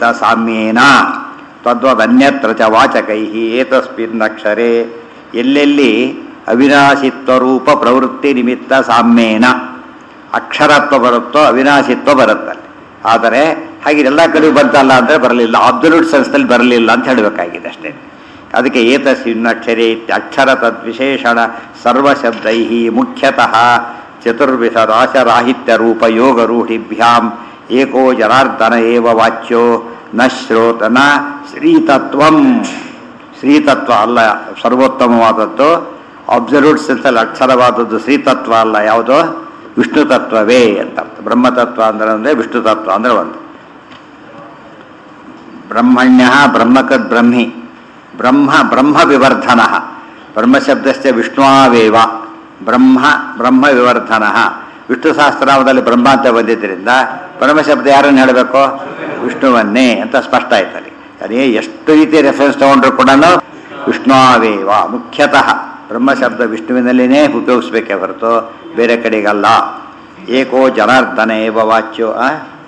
ಸಾಮ್ಯೇನ ತದ್ವದನ್ಯತ್ರ ಚ ವಾಚಕೈ ಏತಸ್ಮಿನ್ನಕ್ಷರೆ ಎಲ್ಲೆಲ್ಲಿ ಅವಿನಾಶಿತ್ವ ರೂಪ ಪ್ರವೃತ್ತಿ ನಿಮಿತ್ತ ಸಾಮ್ಯೇನ ಅಕ್ಷರತ್ವ ಬರುತ್ತೋ ಅವಿನಾಶಿತ್ವ ಬರುತ್ತಲ್ಲಿ ಆದರೆ ಹಾಗೆ ಎಲ್ಲ ಕಡೆ ಬಂತಲ್ಲ ಅಂದರೆ ಬರಲಿಲ್ಲ ಅಬ್ಸಲ್ಯೂಟ್ ಸೆನ್ಸ್ನಲ್ಲಿ ಬರಲಿಲ್ಲ ಅಂತ ಹೇಳಬೇಕಾಗಿದೆ ಅಷ್ಟೇ ಅದಕ್ಕೆ ಏತಸ್ಮಿನ್ನಕ್ಷರೆ ಅಕ್ಷರ ತದ್ವಿಶೇಷಣ ಸರ್ವಶಬ್ದೈ ಮುಖ್ಯತಃ ಚತುರ್ವಿಧ ರಾಶರಾಹಿತ್ಯ ರೂಪ ಯೋಗ ರೂಢಿಭ್ಯಾಂ ಏಕೋ ಜನಾರ್ದನ ಏವ ವಾಚ್ಯೋ ನ ಶ್ರೋತ ನ ಶ್ರೀತತ್ವಂ ಶ್ರೀತತ್ವ ಅಲ್ಲ ಸರ್ವೋತ್ತಮವಾದದ್ದು ಅಬ್ಸಲ್ಯೂಟ್ ಸೆನ್ಸಲ್ಲಿ ಅಕ್ಷರವಾದದ್ದು ಶ್ರೀತತ್ವ ಅಲ್ಲ ಯಾವುದೋ ವಿಷ್ಣು ತತ್ವವೇ ಅಂತ ಅರ್ಥ ಬ್ರಹ್ಮತತ್ವ ಅಂದ್ರೆ ಅಂದರೆ ವಿಷ್ಣು ತತ್ವ ಅಂದರೆ ಒಂದು ಬ್ರಹ್ಮಣ್ಯ ಬ್ರಹ್ಮಕದ್ ಬ್ರಹ್ಮಿ ಬ್ರಹ್ಮ ಬ್ರಹ್ಮ ವಿವರ್ಧನ ಬ್ರಹ್ಮಶಬ್ದಶ್ಚ ವಿಷ್ಣುವೇವ ಬ್ರಹ್ಮ ಬ್ರಹ್ಮ ವಿವರ್ಧನ ವಿಷ್ಣು ಸಹಸ್ರನಾಮದಲ್ಲಿ ಬ್ರಹ್ಮ ಅಂತ ಬಂದಿದ್ದರಿಂದ ಬ್ರಹ್ಮಶಬ್ದ ಯಾರನ್ನು ಹೇಳಬೇಕು ವಿಷ್ಣುವನ್ನೇ ಅಂತ ಸ್ಪಷ್ಟ ಆಯ್ತಲ್ಲಿ ಅದೇ ಎಷ್ಟು ರೀತಿ ರೆಫರೆನ್ಸ್ ತಗೊಂಡ್ರು ಕೂಡ ವಿಷ್ಣುವೇವ ಮುಖ್ಯತಃ ಬ್ರಹ್ಮಶಬ್ದ ವಿಷ್ಣುವಿನಲ್ಲಿನೇ ಉಪಯೋಗಿಸ್ಬೇಕೇ ಹೊರತು ಬೇರೆ ಕಡೆಗಲ್ಲ ಏಕೋ ಜನಾರ್ದನ ಏವ ವಾಚ್ಯೋ ಆ?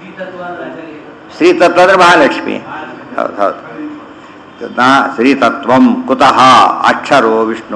ಶ್ರೀತತ್ವ ಅಂದ್ರೆ ಮಹಾಲಕ್ಷ್ಮಿ ಹೌದು ಹೌದು ನಾ ಶ್ರೀತತ್ವಂ ಕುತಃ ಅಕ್ಷರೋ ವಿಷ್ಣು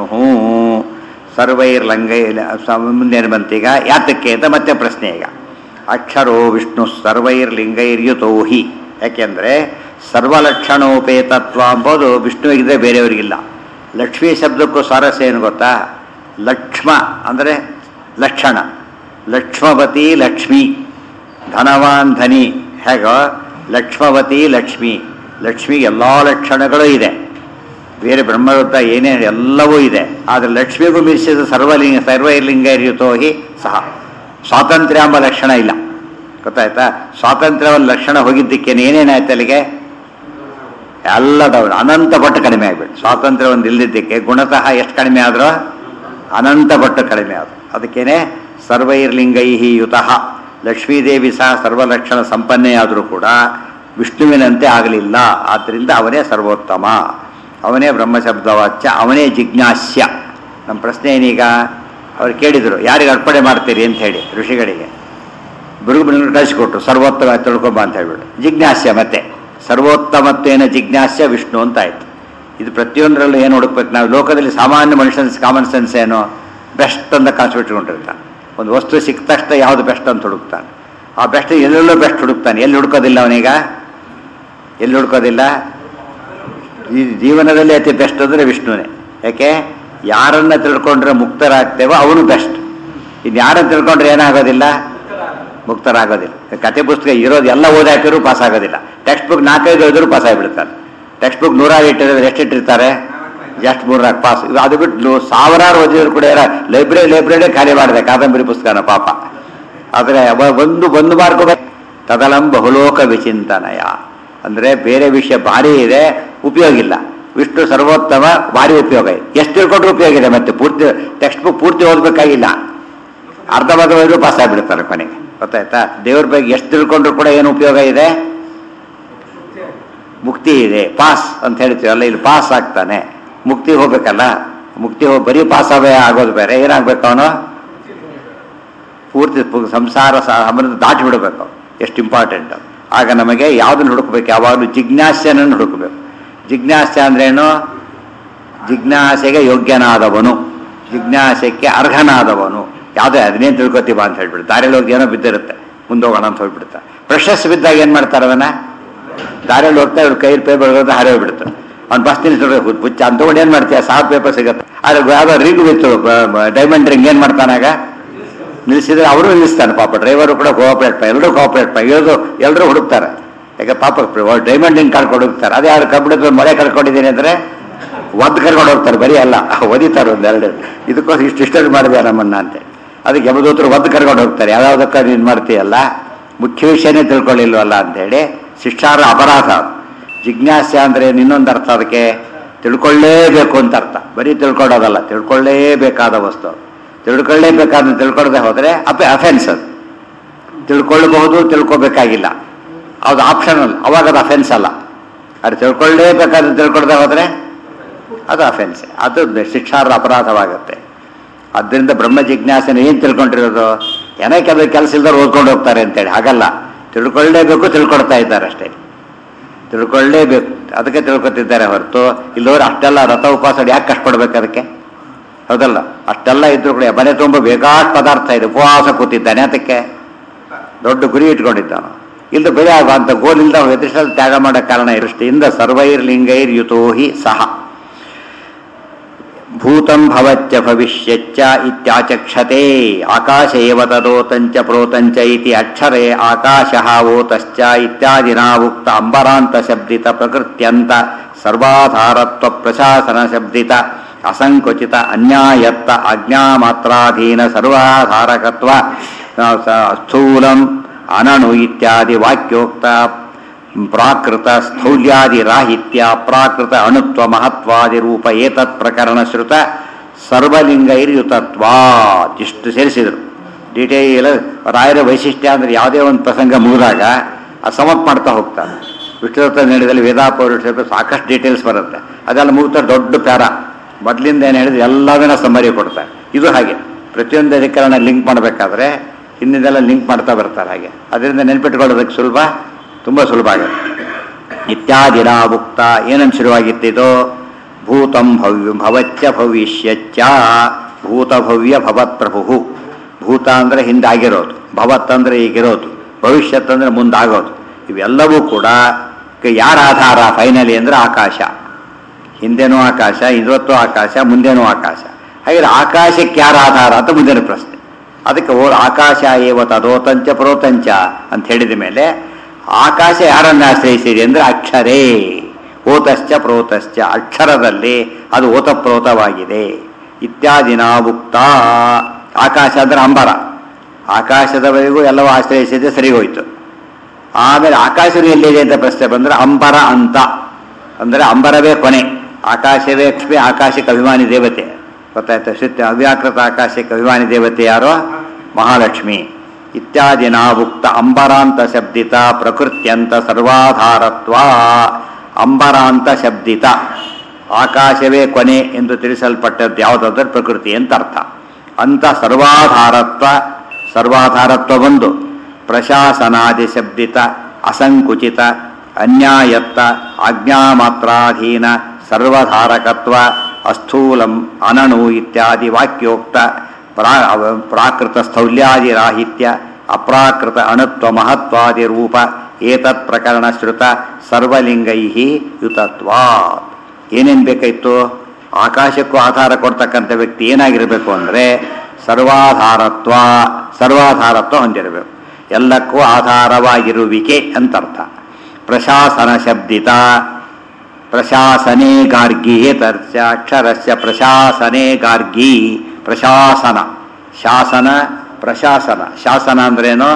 ಸರ್ವೈರ್ಲಂಗೈ ಮುಂದೇನು ಬಂತೀಗ ಯಾತಕ್ಕೆ ಅಂತ ಮತ್ತೆ ಪ್ರಶ್ನೆ ಈಗ ಅಕ್ಷರೋ ವಿಷ್ಣು ಸರ್ವೈರ್ಲಿಂಗೈರ್ಯುತೋ ಹಿ ಯಾಕೆಂದರೆ ಸರ್ವಲಕ್ಷಣೋಪೇತತ್ವ ಅಂಬೋದು ವಿಷ್ಣುವಿಗಿದೆ ಬೇರೆಯವರಿಗಿಲ್ಲ ಲಕ್ಷ್ಮೀ ಶಬ್ದಕ್ಕೂ ಸ್ವಾರಸ್ಯ ಏನು ಗೊತ್ತಾ ಲಕ್ಷ್ಮ ಅಂದರೆ ಲಕ್ಷಣ ಲಕ್ಷ್ಮವತಿ ಲಕ್ಷ್ಮಿ ಧನವಾನ್ ಧನಿ ಹೇಗೋ ಲಕ್ಷ್ಮವತಿ ಲಕ್ಷ್ಮಿ ಲಕ್ಷ್ಮಿಗೆ ಎಲ್ಲ ಲಕ್ಷಣಗಳು ಇದೆ ಬೇರೆ ಬ್ರಹ್ಮವೃತ್ತ ಏನೇನು ಎಲ್ಲವೂ ಇದೆ ಆದರೆ ಲಕ್ಷ್ಮಿಗೂ ಮೀರಿಸಿದ ಸರ್ವಲಿಂಗ ಸರ್ವಲಿಂಗ ಇರಿಯುತ್ತೋ ಹಿ ಸಹ ಸ್ವಾತಂತ್ರ್ಯ ಎಂಬ ಲಕ್ಷಣ ಇಲ್ಲ ಗೊತ್ತಾಯ್ತಾ ಸ್ವಾತಂತ್ರ್ಯವನ್ನು ಲಕ್ಷಣ ಹೋಗಿದ್ದಕ್ಕೇನು ಏನೇನಾಯ್ತು ಅಲ್ಲಿಗೆ ಎಲ್ಲ ಡೌನ್ ಅನಂತ ಪಟ್ಟು ಕಡಿಮೆ ಆಗ್ಬಿಟ್ಟು ಸ್ವಾತಂತ್ರ್ಯ ಒಂದು ಇಲ್ಲದಿದ್ದಕ್ಕೆ ಗುಣತಃ ಎಷ್ಟು ಕಡಿಮೆ ಆದರೂ ಅನಂತ ಪಟ್ಟು ಕಡಿಮೆ ಆದ್ರು ಅದಕ್ಕೇನೆ ಸರ್ವೈರ್ಲಿಂಗೈ ಯುತಃ ಲಕ್ಷ್ಮೀದೇವಿ ಸಹ ಸರ್ವಲಕ್ಷಣ ಸಂಪನ್ನೆಯಾದರೂ ಕೂಡ ವಿಷ್ಣುವಿನಂತೆ ಆಗಲಿಲ್ಲ ಆದ್ದರಿಂದ ಅವನೇ ಸರ್ವೋತ್ತಮ ಅವನೇ ಬ್ರಹ್ಮಶಬ್ದವಾಚ್ಯ ಅವನೇ ಜಿಜ್ಞಾಸ್ಯ ನಮ್ಮ ಪ್ರಶ್ನೆ ಏನೀಗ ಅವ್ರು ಕೇಳಿದರು ಯಾರಿಗೆ ಅರ್ಪಣೆ ಮಾಡ್ತೀರಿ ಅಂತ ಹೇಳಿ ಋಷಿಗಳಿಗೆ ಬಿರುಗುಬಿರುగు ಕಳಿಸಿಕೊಟ್ರು ಸರ್ವೋತ್ತಮ ತಿಳ್ಕೊಂಬ ಅಂತ ಹೇಳ್ಬಿಟ್ಟು ಜಿಜ್ಞಾಸ್ಯ ಮತ್ತೆ ಸರ್ವೋತ್ತಮತ್ವೇನ ಜಿಜ್ಞಾಸ್ಯ ವಿಷ್ಣು ಅಂತ ಆಯ್ತು ಇದು ಪ್ರತಿಯೊಂದರಲ್ಲೂ ಏನು ಹುಡುಕ್ಬೇಕು ನಾವು ಲೋಕದಲ್ಲಿ ಸಾಮಾನ್ಯ ಮನುಷ್ಯನ ಕಾಮನ್ ಸೆನ್ಸ್ ಏನು ಬೆಸ್ಟ್ ಅಂತ ಕಾನ್ಸ್ಬಿಟ್ಕೊಂಡಿರ್ತಾನೆ ಒಂದು ವಸ್ತು ಸಿಕ್ಕ ತಕ್ಷಣ ಯಾವುದು ಬೆಸ್ಟ್ ಅಂತ ಹುಡುಕ್ತಾನೆ ಆ ಬೆಸ್ಟ್ ಎಲ್ಲೆಲ್ಲೋ ಬೆಸ್ಟ್ ಹುಡುಕ್ತಾನೆ ಎಲ್ಲಿ ಹುಡುಕೋದಿಲ್ಲ ಅವನೀಗ ಎಲ್ಲಿ ಹುಡುಕೋದಿಲ್ಲ ಈ ಜೀವನದಲ್ಲಿ ಅತಿ ಬೆಸ್ಟ್ ಅಂದರೆ ವಿಷ್ಣುವೇ ಯಾಕೆ ಯಾರನ್ನ ತಿಳ್ಕೊಂಡ್ರೆ ಮುಕ್ತರಾಗ್ತೇವೋ ಅವನು ಬೆಸ್ಟ್ ಇನ್ನು ಯಾರನ್ನ ತಿಳ್ಕೊಂಡ್ರೆ ಏನಾಗೋದಿಲ್ಲ ಮುಕ್ತರಾಗೋದಿಲ್ಲ ಕತೆ ಪುಸ್ತಕ ಇರೋದು ಎಲ್ಲ ಓದಾಕಿದ್ರು ಪಾಸ್ ಆಗೋದಿಲ್ಲ ಟೆಕ್ಸ್ಟ್ ಬುಕ್ ನಾಲ್ಕೈದು ಓದಿದ್ರು ಪಾಸ್ ಆಗಿಬಿಡ್ತಾರೆ ಟೆಕ್ಸ್ಟ್ ಬುಕ್ ನೂರಾರು ಇಟ್ಟಿದ್ರೆ ಎಷ್ಟು ಇಟ್ಟಿರ್ತಾರೆ ಜಸ್ಟ್ ಮೂರ್ನಾಲ್ಕು ಪಾಸ್ ಇದು ಅದು ಬಿಟ್ಟು ಸಾವಿರಾರು ಓದಿದ್ರು ಕೂಡ ಯಾರ ಲೈಬ್ರರಿ ಲೈಬ್ರರಿ ಖಾಲಿ ಮಾಡಿದೆ ಕಾದಂಬರಿ ಪುಸ್ತಕನ ಪಾಪ ಆದರೆ ಅವ ಒಂದು ಒಂದು ಮಾರ್ಕ್ ತದಲಂ ಬಹುಲೋಕ ವಿಚಿಂತನಯ ಅಂದರೆ ಬೇರೆ ವಿಷಯ ಭಾರಿ ಇದೆ ಉಪಯೋಗ ಇಲ್ಲ ವಿಷ್ಣು ಸರ್ವೋತ್ತಮ ಭಾರಿ ಉಪಯೋಗ ಇದೆ ಎಷ್ಟು ತಿಳ್ಕೊಂಡ್ರೆ ಉಪಯೋಗ ಇದೆ ಮತ್ತೆ ಪೂರ್ತಿ ಟೆಕ್ಸ್ಟ್ ಬುಕ್ ಪೂರ್ತಿ ಓದಬೇಕಾಗಿಲ್ಲ ಅರ್ಧ ಭಾಗ ಓದಿದ್ರು ಪಾಸ್ ಆಗಿಬಿಡ್ತಾರೆ ಕೊನೆಗೆ ಗೊತ್ತಾಯ್ತಾ ದೇವ್ರ ಬಗ್ಗೆ ಎಷ್ಟು ತಿಳ್ಕೊಂಡ್ರು ಕೂಡ ಏನು ಉಪಯೋಗ ಇದೆ ಮುಕ್ತಿ ಇದೆ ಪಾಸ್ ಅಂತ ಹೇಳ್ತೀವಲ್ಲ ಇಲ್ಲಿ ಪಾಸ್ ಆಗ್ತಾನೆ ಮುಕ್ತಿ ಹೋಗ್ಬೇಕಲ್ಲ ಮುಕ್ತಿ ಹೋಗಿ ಬರೀ ಪಾಸ್ ಅವೇ ಆಗೋದು ಬೇರೆ ಏನಾಗ್ಬೇಕು ಅವನು ಪೂರ್ತಿ ಪು- ಸಂಸಾರ ಅವನು ದಾಟಿ ಬಿಡಬೇಕು ಎಷ್ಟು ಇಂಪಾರ್ಟೆಂಟ್ ಆಗ ನಮಗೆ ಯಾವುದನ್ನು ಹುಡುಕ್ಬೇಕು ಯಾವಾಗಲೂ ಜಿಜ್ಞಾಸ್ಯನನ್ನು ಹುಡುಕಬೇಕು ಜಿಜ್ಞಾಸ್ಯ ಅಂದ್ರೇನು ಜಿಜ್ಞಾಸೆಗೆ ಯೋಗ್ಯನಾದವನು ಜಿಜ್ಞಾಸೆಗೆ ಅರ್ಹನಾದವನು ಯಾವುದೇ ಅದನ್ನೇನು ತಿಳ್ಕೊತೀವ ಅಂತ ಹೇಳ್ಬಿಟ್ಟು ದಾರಿಯಲ್ಲಿ ಹೋಗಿ ಏನೋ ಬಿದ್ದಿರುತ್ತೆ ಮುಂದೋಗೋಣ ಅಂತ ಹೋಗ್ಬಿಡುತ್ತೆ ಪ್ರಶಸ್ ಬಿದ್ದಾಗ ಏನು ಮಾಡ್ತಾರೆ ಅದನ್ನ ದಾರಿಯಲ್ಲಿ ಹೋಗ್ತಾ ಇವ್ರು ಕೈ ಪೇಪರ್ ಬರೋದು ಹಾರಿ ಹೋಗ್ಬಿಡುತ್ತೆ ಅವ್ನು ಬಸ್ ನಿಲ್ಸೋದು ಹುಚ್ಚ ಅಂತ ತಗೊಂಡು ಏನು ಮಾಡ್ತೀಯ ಸಾವಿರ ಪೇಪರ್ ಸಿಗುತ್ತೆ ಆದ್ರೆ ಯಾವುದೋ ರಿಂಗ್ ಬಿತ್ತು ಡೈಮಂಡ್ ರಿಂಗ್ ಏನು ಮಾಡ್ತಾನಾಗ ನಿಲ್ಲಿಸಿದ್ರೆ ಅವರು ನಿಲ್ಲಿಸ್ತಾನೆ ಪಾಪ ಡ್ರೈವರು ಕೂಡ ಕೋಆಪರೇಟ್ ಎಲ್ಲರೂ ಕೋಆಪರೇಟ್ ಇರೋದು ಎಲ್ಲರೂ ಹುಡುಕ್ತಾರೆ ಯಾಕೆ ಪಾಪ ಡೈಮಂಡ್ ರಿಂಗ್ ಕಳ್ಕೊಂಡು ಹೋಗ್ತಾರೆ ಅದೇ ಯಾರು ಕಬ್ಬಿಣದ ಮಳೆ ಕಳ್ಕೊಂಡಿದ್ದೀನಿ ಅಂದರೆ ಒದ್ದು ಕರ್ಕೊಂಡು ಹೋಗ್ತಾರೆ ಬರೀ ಅಲ್ಲ ಒದಿತಾರೆ ಒಂದೆರಡು ಇದಕ್ಕೋಸ್ಕರ ಇಷ್ಟು ಇಷ್ಟು ಮಾಡಿದೆ ನಮ್ಮನ್ನ ಅಂತ ಅದಕ್ಕೆ ಯಮದೂತರು ಒದ್ದು ಕರ್ಕೊಂಡು ಹೋಗ್ತಾರೆ ಯಾವ್ಯಾವುದಕ್ಕ ನೀನು ಮಾಡ್ತೀಯಲ್ಲ ಮುಖ್ಯ ವಿಷಯನೇ ತಿಳ್ಕೊಳ್ಳಿಲ್ವಲ್ಲ ಅಂತೇಳಿ ಶಿಕ್ಷಾರ್ಹ ಅಪರಾಧ ಜಿಜ್ಞಾಸ್ಯ ಅಂದರೆ ಇನ್ನೊಂದು ಅರ್ಥ ಅದಕ್ಕೆ ತಿಳ್ಕೊಳ್ಳೇಬೇಕು ಅಂತ ಅರ್ಥ ಬರೀ ತಿಳ್ಕೊಳ್ಳೋದಲ್ಲ ತಿಳ್ಕೊಳ್ಳೇಬೇಕಾದ ವಸ್ತು ತಿಳ್ಕೊಳ್ಳೇಬೇಕಾದ ತಿಳ್ಕೊಳ್ಳದೆ ಹೋದರೆ ಅಪೆ ಅಫೆನ್ಸ್ ಅದು ತಿಳ್ಕೊಳ್ಬಹುದು ತಿಳ್ಕೊಬೇಕಾಗಿಲ್ಲ ಅದು ಆಪ್ಷನಲ್ ಅವಾಗ ಅದು ಅಫೆನ್ಸ್ ಅಲ್ಲ ಅದು ತಿಳ್ಕೊಳ್ಳೇಬೇಕಾದ್ರೆ ತಿಳ್ಕೊಳ್ದೆ ಹೋದರೆ ಅದು ಅಫೆನ್ಸ್ ಅದು ಶಿಕ್ಷಾರ್ಹ ಅಪರಾಧವಾಗುತ್ತೆ ಆದ್ದರಿಂದ ಬ್ರಹ್ಮ ಜಿಜ್ಞಾಸನ ಏನು ತಿಳ್ಕೊಂಡಿರೋದು ಏನಕ್ಕೆ ಅದು ಕೆಲಸ ಇಲ್ದವ್ರು ಓದ್ಕೊಂಡು ಹೋಗ್ತಾರೆ ಅಂತೇಳಿ ಹಾಗಲ್ಲ ತಿಳ್ಕೊಳ್ಳೇಬೇಕು ತಿಳ್ಕೊಡ್ತಾ ಇದ್ದಾರೆ ಅಷ್ಟೇ ತಿಳ್ಕೊಳ್ಳೇಬೇಕು ಅದಕ್ಕೆ ತಿಳ್ಕೊತಿದ್ದಾರೆ ಹೊರತು ಇಲ್ಲವರು ಅಷ್ಟೆಲ್ಲ ರಥ ಉಪವಾಸ ಯಾಕೆ ಕಷ್ಟಪಡ್ಬೇಕು ಅದಕ್ಕೆ ಹೌದಲ್ಲ ಅಷ್ಟೆಲ್ಲ ಇದ್ರು ಕೂಡ ಮನೆ ತುಂಬ ಬೇಕಾದ ಪದಾರ್ಥ ಇದೆ ಉಪವಾಸ ಕೂತಿದ್ದಾನೆ ಅದಕ್ಕೆ ದೊಡ್ಡ ಗುರಿ ಇಟ್ಕೊಂಡಿದ್ದಾನು ಇಲ್ದ ಬೆಳೆ ಅಂತ ಗೋಲಿಂದ ವ್ಯತಿಷಲ್ ತ್ಯಾಗ ಮಾಡೋ ಕಾರಣ ದೃಷ್ಟಿಯಿಂದ ಸರ್ವೈರ್ಲಿಂಗೈರ್ ಯುತೋಹಿ ಸಹ ಭೂತಂ ಭವಚ್ಚ ಭವಿಷ್ಯಚ್ಚ ಇತ್ಯಾಚಕ್ಷತೆ ಆಕಾಶ ಏವ ತದೋತಂಚ ಪ್ರೋತಂಚ ಇತಿ ಅಕ್ಷರೇ ಆಕಾಶಃ ಓತಶ್ಚ ಇತ್ಯಾದಿನಾ ಉಕ್ತ ಅಂಬರಾಂತ ಶಬ್ದಿತ ಪ್ರಕೃತ್ಯಂತ ಸರ್ವಾಧಾರತ್ವ ಪ್ರಶಾಸನ ಶಬ್ದಿತ ಅಸಂಕುಚಿತ ಅನ್ಯಾಯತ್ತ ಆಜ್ಞಾಮಾತ್ರಾಧೀನ ಸರ್ವಾಧಾರಕತ್ವ ಸ್ಥೂಲಂ ಅನಣು ಇತ್ಯಾದಿ ವಾಕ್ಯೋಕ್ತ ಪ್ರಾಕೃತ ಸ್ಥೌಲ್ಯಾದಿ ರಾಹಿತ್ಯ ಪ್ರಾಕೃತ ಅಣುತ್ವ ಮಹತ್ವಾದಿ ರೂಪ ಏತತ್ ಪ್ರಕರಣ ಶ್ರುತ ಸರ್ವಲಿಂಗೈರ್ಯುತತ್ವಾ ಇಷ್ಟು ಸೇರಿಸಿದರು ಡೀಟೇಲ್ ರಾಯರ ವೈಶಿಷ್ಟ್ಯ ಅಂದರೆ ಯಾವುದೇ ಒಂದು ಪ್ರಸಂಗ ಮುಗಿದಾಗ ಅದು ಸಮಪ್ ಮಾಡ್ತಾ ಹೋಗ್ತಾರೆ ವಿಷ್ಣುದತ್ತ ನಡೆದಲ್ಲಿ ವೇದಾಪೌರುಷ ಸಾಕಷ್ಟು ಡೀಟೇಲ್ಸ್ ಬರುತ್ತೆ ಅದೆಲ್ಲ ಮುಗಿತಾ ದೊಡ್ಡ ಪ್ಯಾರ ಮೊದಲಿಂದ ಏನು ಹೇಳಿದ್ರೆ ಎಲ್ಲದನ್ನ ಸಮ್ಮರಿ ಕೊಡ್ತಾರೆ ಇದು ಹಾಗೆ ಪ್ರತಿಯೊಂದು ಅಧಿಕರಣ ಲಿಂಕ್ ಮಾಡಬೇಕಾದ್ರೆ ಹಿಂದಿನೆಲ್ಲ ಲಿಂಕ್ ಮಾಡ್ತಾ ಬರ್ತಾರೆ ಹಾಗೆ ಅದರಿಂದ ನೆನ್ಪಿಟ್ಕೊಳ್ಳೋದಕ್ಕೆ ಸುಲಭ ತುಂಬ ಸುಲಭ ಆಗುತ್ತೆ ಇತ್ಯಾದಿನ ಉಕ್ತ ಏನನ್ನು ಶುರುವಾಗಿತ್ತಿದು ಭೂತಂ ಭವ್ಯ ಭವಚ್ಚ ಭವಿಷ್ಯಚ್ಚ ಭೂತಭವ್ಯ ಭವತ್ ಪ್ರಭು ಭೂತ ಅಂದರೆ ಹಿಂದಾಗಿರೋದು ಭವತ್ ಅಂದರೆ ಈಗಿರೋದು ಭವಿಷ್ಯತ್ ಅಂದರೆ ಮುಂದಾಗೋದು ಇವೆಲ್ಲವೂ ಕೂಡ ಯಾರ ಆಧಾರ ಫೈನಲಿ ಅಂದರೆ ಆಕಾಶ ಹಿಂದೆನೂ ಆಕಾಶ ಇವತ್ತು ಆಕಾಶ ಮುಂದೆನೂ ಆಕಾಶ ಹಾಗೆ ಆಕಾಶಕ್ಕೆ ಯಾರ ಆಧಾರ ಅಂತ ಮುಂದಿನ ಪ್ರಶ್ನೆ ಅದಕ್ಕೆ ಓ ಆಕಾಶ ಏವ ತದೋತಂಚ ಪ್ರೋತಂಚ ಅಂತ ಹೇಳಿದ ಮೇಲೆ ಆಕಾಶ ಯಾರನ್ನು ಆಶ್ರಯಿಸಿದೆ ಅಂದರೆ ಅಕ್ಷರೇ ಓತಶ್ಚ ಪ್ರೋತಶ್ಚ ಅಕ್ಷರದಲ್ಲಿ ಅದು ಓತಪ್ರೋತವಾಗಿದೆ ಇತ್ಯಾದಿನ ಉಕ್ತ ಆಕಾಶ ಅಂದರೆ ಅಂಬರ ಆಕಾಶದವರೆಗೂ ಎಲ್ಲವೂ ಆಶ್ರಯಿಸಿದೆ ಸರಿ ಹೋಯ್ತು ಆಮೇಲೆ ಆಕಾಶನು ಎಲ್ಲಿದೆ ಅಂತ ಪ್ರಶ್ನೆ ಬಂದರೆ ಅಂಬರ ಅಂತ ಅಂದರೆ ಅಂಬರವೇ ಕೊನೆ ಆಕಾಶವೇ ಲಕ್ಷ್ಮಿ ಆಕಾಶಕ್ಕೆ ಅಭಿಮಾನಿ ದೇವತೆ ಗೊತ್ತಾಯ್ತು ಶುದ್ಧ ಅವ್ಯಾಕೃತ ಆಕಾಶಕ್ಕೆ ಅಭಿಮಾನಿ ದೇವತೆ ಯಾರೋ ಮಹಾಲಕ್ಷ್ಮಿ ಇತ್ಯಾದಿನ ಉಕ್ತ ಅಂಬರಾಂತ ಶಬ್ದಿತ ಪ್ರಕೃತ್ಯಂತ ಸರ್ವಾಧಾರತ್ವ ಅಂಬರಾಂತ ಶಬ್ದಿತ ಆಕಾಶವೇ ಕೊನೆ ಎಂದು ತಿಳಿಸಲ್ಪಟ್ಟದ್ದು ಯಾವುದಾದ್ರೆ ಪ್ರಕೃತಿ ಅಂತ ಅರ್ಥ ಅಂತ ಸರ್ವಾಧಾರತ್ವ ಸರ್ವಾಧಾರತ್ವ ಒಂದು ಪ್ರಶಾಸನಾದಿ ಶಬ್ದಿತ ಅಸಂಕುಚಿತ ಅನ್ಯಾಯತ್ತ ಆಜ್ಞಾಮಾತ್ರಾಧೀನ ಸರ್ವಧಾರಕತ್ವ ಅಸ್ಥೂಲಂ ಅನಣು ಇತ್ಯಾದಿ ವಾಕ್ಯೋಕ್ತ ಪ್ರಾ ಪ್ರಾಕೃತ ಸ್ಥೌಲ್ಯಾದಿ ರಾಹಿತ್ಯ ಅಪ್ರಾಕೃತ ಅಣುತ್ವ ಮಹತ್ವಾದಿ ರೂಪ ಏತತ್ ಪ್ರಕರಣ ಶ್ರುತ ಸರ್ವಲಿಂಗೈ ಯುತತ್ವಾ ಏನೇನು ಬೇಕಾಯಿತು ಆಕಾಶಕ್ಕೂ ಆಧಾರ ಕೊಡ್ತಕ್ಕಂಥ ವ್ಯಕ್ತಿ ಏನಾಗಿರಬೇಕು ಅಂದರೆ ಸರ್ವಾಧಾರತ್ವ ಸರ್ವಾಧಾರತ್ವ ಹೊಂದಿರಬೇಕು ಎಲ್ಲಕ್ಕೂ ಆಧಾರವಾಗಿರುವಿಕೆ ಅಂತರ್ಥ ಪ್ರಶಾಸನ ಶಬ್ದಿತ ಪ್ರಶಾಸನೆ ಗಾರ್ಗಿ ಏತರ್ಚ ಅಕ್ಷರಸ್ಯ ಪ್ರಶಾಸನೆ ಗಾರ್ಗಿ ಪ್ರಶಾಸನ ಶಾಸನ ಪ್ರಶಾಸನ ಶಾಸನ ಅಂದ್ರೇನು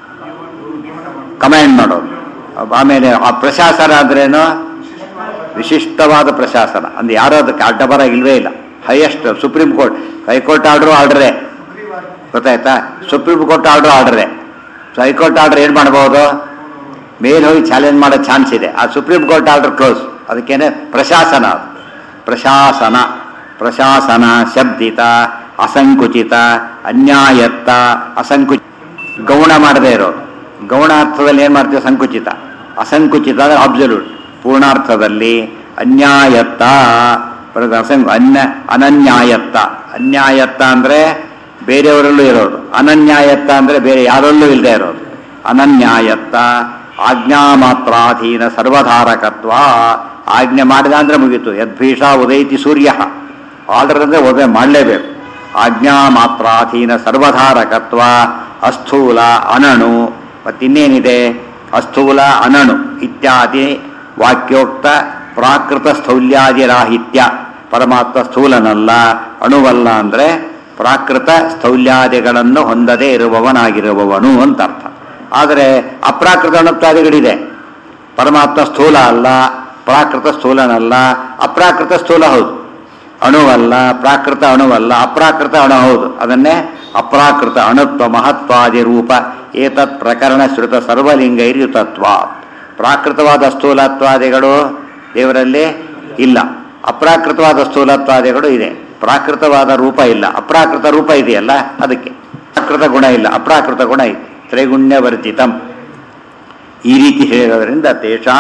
ಕಮಾಂಡ್ ಮಾಡೋದು ಆಮೇಲೆ ಆ ಪ್ರಶಾಸನ ಅಂದ್ರೇನು ವಿಶಿಷ್ಟವಾದ ಪ್ರಶಾಸನ ಅಂದ್ರೆ ಯಾರೋ ಅದಕ್ಕೆ ಅಡ್ಡಬರ ಇಲ್ವೇ ಇಲ್ಲ highest supreme court high court order ಆರ್ಡ್ರೆ ಗೊತ್ತಾಯ್ತಾ ಸುಪ್ರೀಂ ಕೋರ್ಟ್ ಆರ್ಡ್ರು ಆರ್ಡ್ರೆ ಸೊ ಹೈಕೋರ್ಟ್ ಆರ್ಡರ್ ಏನು ಮಾಡ್ಬೋದು ಮೇಲೆ ಹೋಗಿ ಚಾಲೆಂಜ್ ಮಾಡೋ ಚಾನ್ಸ್ ಇದೆ ಆ ಸುಪ್ರೀಂ ಕೋರ್ಟ್ ಆರ್ಡರ್ ಕ್ಲೋಸ್ ಅದಕ್ಕೇನೆ ಪ್ರಶಾಸನ ಅದು. ಪ್ರಶಾಸನ ಪ್ರಶಾಸನ ಶಬ್ದಿತ ಅಸಂಕುಚಿತ ಅನ್ಯಾಯತ್ತ ಅಸಂಕುಚ ಗೌಣ ಮಾಡದೇ ಇರೋದು ಗೌಣ ಅರ್ಥದಲ್ಲಿ ಏನು ಮಾಡ್ತೀವಿ ಸಂಕುಚಿತ ಅಸಂಕುಚಿತ ಅಂದರೆ ಅಬ್ಸಲ್ಯೂಟ್ ಪೂರ್ಣಾರ್ಥದಲ್ಲಿ ಅನ್ಯಾಯತ್ತ ಬರೋದು ಅಸಂಕ ಅನ್ಯ ಅನನ್ಯಾಯತ್ತ ಅನ್ಯಾಯತ್ತ ಅಂದರೆ ಬೇರೆಯವರಲ್ಲೂ ಇರೋದು ಅನನ್ಯಾಯತ್ತ ಅಂದರೆ ಬೇರೆ ಯಾರಲ್ಲೂ ಇಲ್ಲದೆ ಇರೋದು ಅನನ್ಯಾಯತ್ತ ಆಜ್ಞಾಮಾತ್ರಾಧೀನ ಸರ್ವಧಾರಕತ್ವ ಆಜ್ಞೆ ಮಾಡಿದ ಅಂದ್ರೆ ಮುಗೀತು ಯದ್ಭೀಷ ಉದೈತಿ ಸೂರ್ಯ ಆರ್ಡರ್ ಅಂದರೆ ಒಬ್ಬೆ ಮಾಡಲೇಬೇಕು ಆಜ್ಞಾಮಾತ್ರಾಧೀನ ಸರ್ವಧಾರಕತ್ವ ಅಸ್ಥೂಲ ಅನಣು ಮತ್ತಿನ್ನೇನಿದೆ ಅಸ್ಥೂಲ ಅನಣು ಇತ್ಯಾದಿ ವಾಕ್ಯೋಕ್ತ ಪ್ರಾಕೃತ ಸ್ಥೌಲ್ಯಾದಿ ರಾಹಿತ್ಯ ಪರಮಾತ್ಮ ಸ್ಥೂಲನಲ್ಲ ಅಣುವಲ್ಲ ಅಂದರೆ ಪ್ರಾಕೃತ ಸ್ಥೌಲ್ಯಾದಿಗಳನ್ನು ಹೊಂದದೇ ಇರುವವನಾಗಿರುವವನು ಅಂತ ಅರ್ಥ ಆದರೆ ಅಪ್ರಾಕೃತ ಅಣುತ್ವಾದಿಗಳಿದೆ ಪರಮಾತ್ಮ ಸ್ಥೂಲ ಅಲ್ಲ ಪ್ರಾಕೃತ ಸ್ಥೂಲನಲ್ಲ ಅಪ್ರಾಕೃತ ಸ್ಥೂಲ ಹೌದು ಅಣುವಲ್ಲ ಪ್ರಾಕೃತ ಅಣುವಲ್ಲ ಅಪ್ರಾಕೃತ ಅಣು ಹೌದು ಅದನ್ನೇ ಅಪ್ರಾಕೃತ ಅಣುತ್ವ ಮಹತ್ವಾದಿ ರೂಪ ಏತತ್ ಪ್ರಕರಣ ಶ್ರುತ ಸರ್ವಲಿಂಗೈರ್ಯುತತ್ವ ಪ್ರಾಕೃತವಾದ ಸ್ಥೂಲತ್ವಾದಿಗಳು ದೇವರಲ್ಲಿ ಇಲ್ಲ ಅಪ್ರಾಕೃತವಾದ ಸ್ಥೂಲತ್ವಾದಿಗಳು ಇದೆ ಪ್ರಾಕೃತವಾದ ರೂಪ ಇಲ್ಲ ಅಪ್ರಾಕೃತ ರೂಪ ಇದೆಯಲ್ಲ ಅದಕ್ಕೆ ಪ್ರಾಕೃತ ಗುಣ ಇಲ್ಲ ಅಪ್ರಾಕೃತ ಗುಣ ಇದೆ ತ್ರೈಗುಣ್ಯ ವರ್ಜಿತಂ ಈ ರೀತಿ ಹೇಳೋದ್ರಿಂದ ತೇಷಾಂ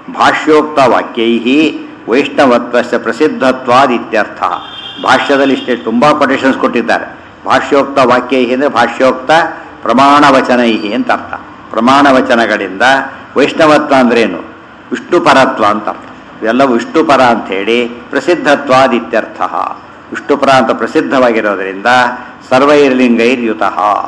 ಭಾಷ್ಯೋಕ್ತ ವಾಕ್ಯೈ ವೈಷ್ಣವತ್ವಸ್ಯ ಪ್ರಸಿದ್ಧತ್ವಾದಿತ್ಯರ್ಥ ಭಾಷ್ಯದಲ್ಲಿ ಇಷ್ಟೇ ತುಂಬ ಕೊಟೇಶನ್ಸ್ ಕೊಟ್ಟಿದ್ದಾರೆ ಭಾಷ್ಯೋಕ್ತ ವಾಕ್ಯೈ ಅಂದರೆ ಭಾಷ್ಯೋಕ್ತ ಪ್ರಮಾಣ ವಚನೈ ಅಂತ ಅರ್ಥ ಪ್ರಮಾಣ ವಚನಗಳಿಂದ ವೈಷ್ಣವತ್ವ ಅಂದ್ರೇನು ವಿಷ್ಣು ಪರತ್ವ ಅಂತ ಅರ್ಥ ಇವೆಲ್ಲ ವಿಷ್ಣು ಪರ ಅಂಥೇಳಿ ಪ್ರಸಿದ್ಧತ್ವಾದಿತ್ಯರ್ಥ ವಿಷ್ಣು ಪರ ಅಂತ ಪ್ರಸಿದ್ಧವಾಗಿರೋದರಿಂದ ಸರ್ವೈರ್ಲಿಂಗೈರ್ಯುತ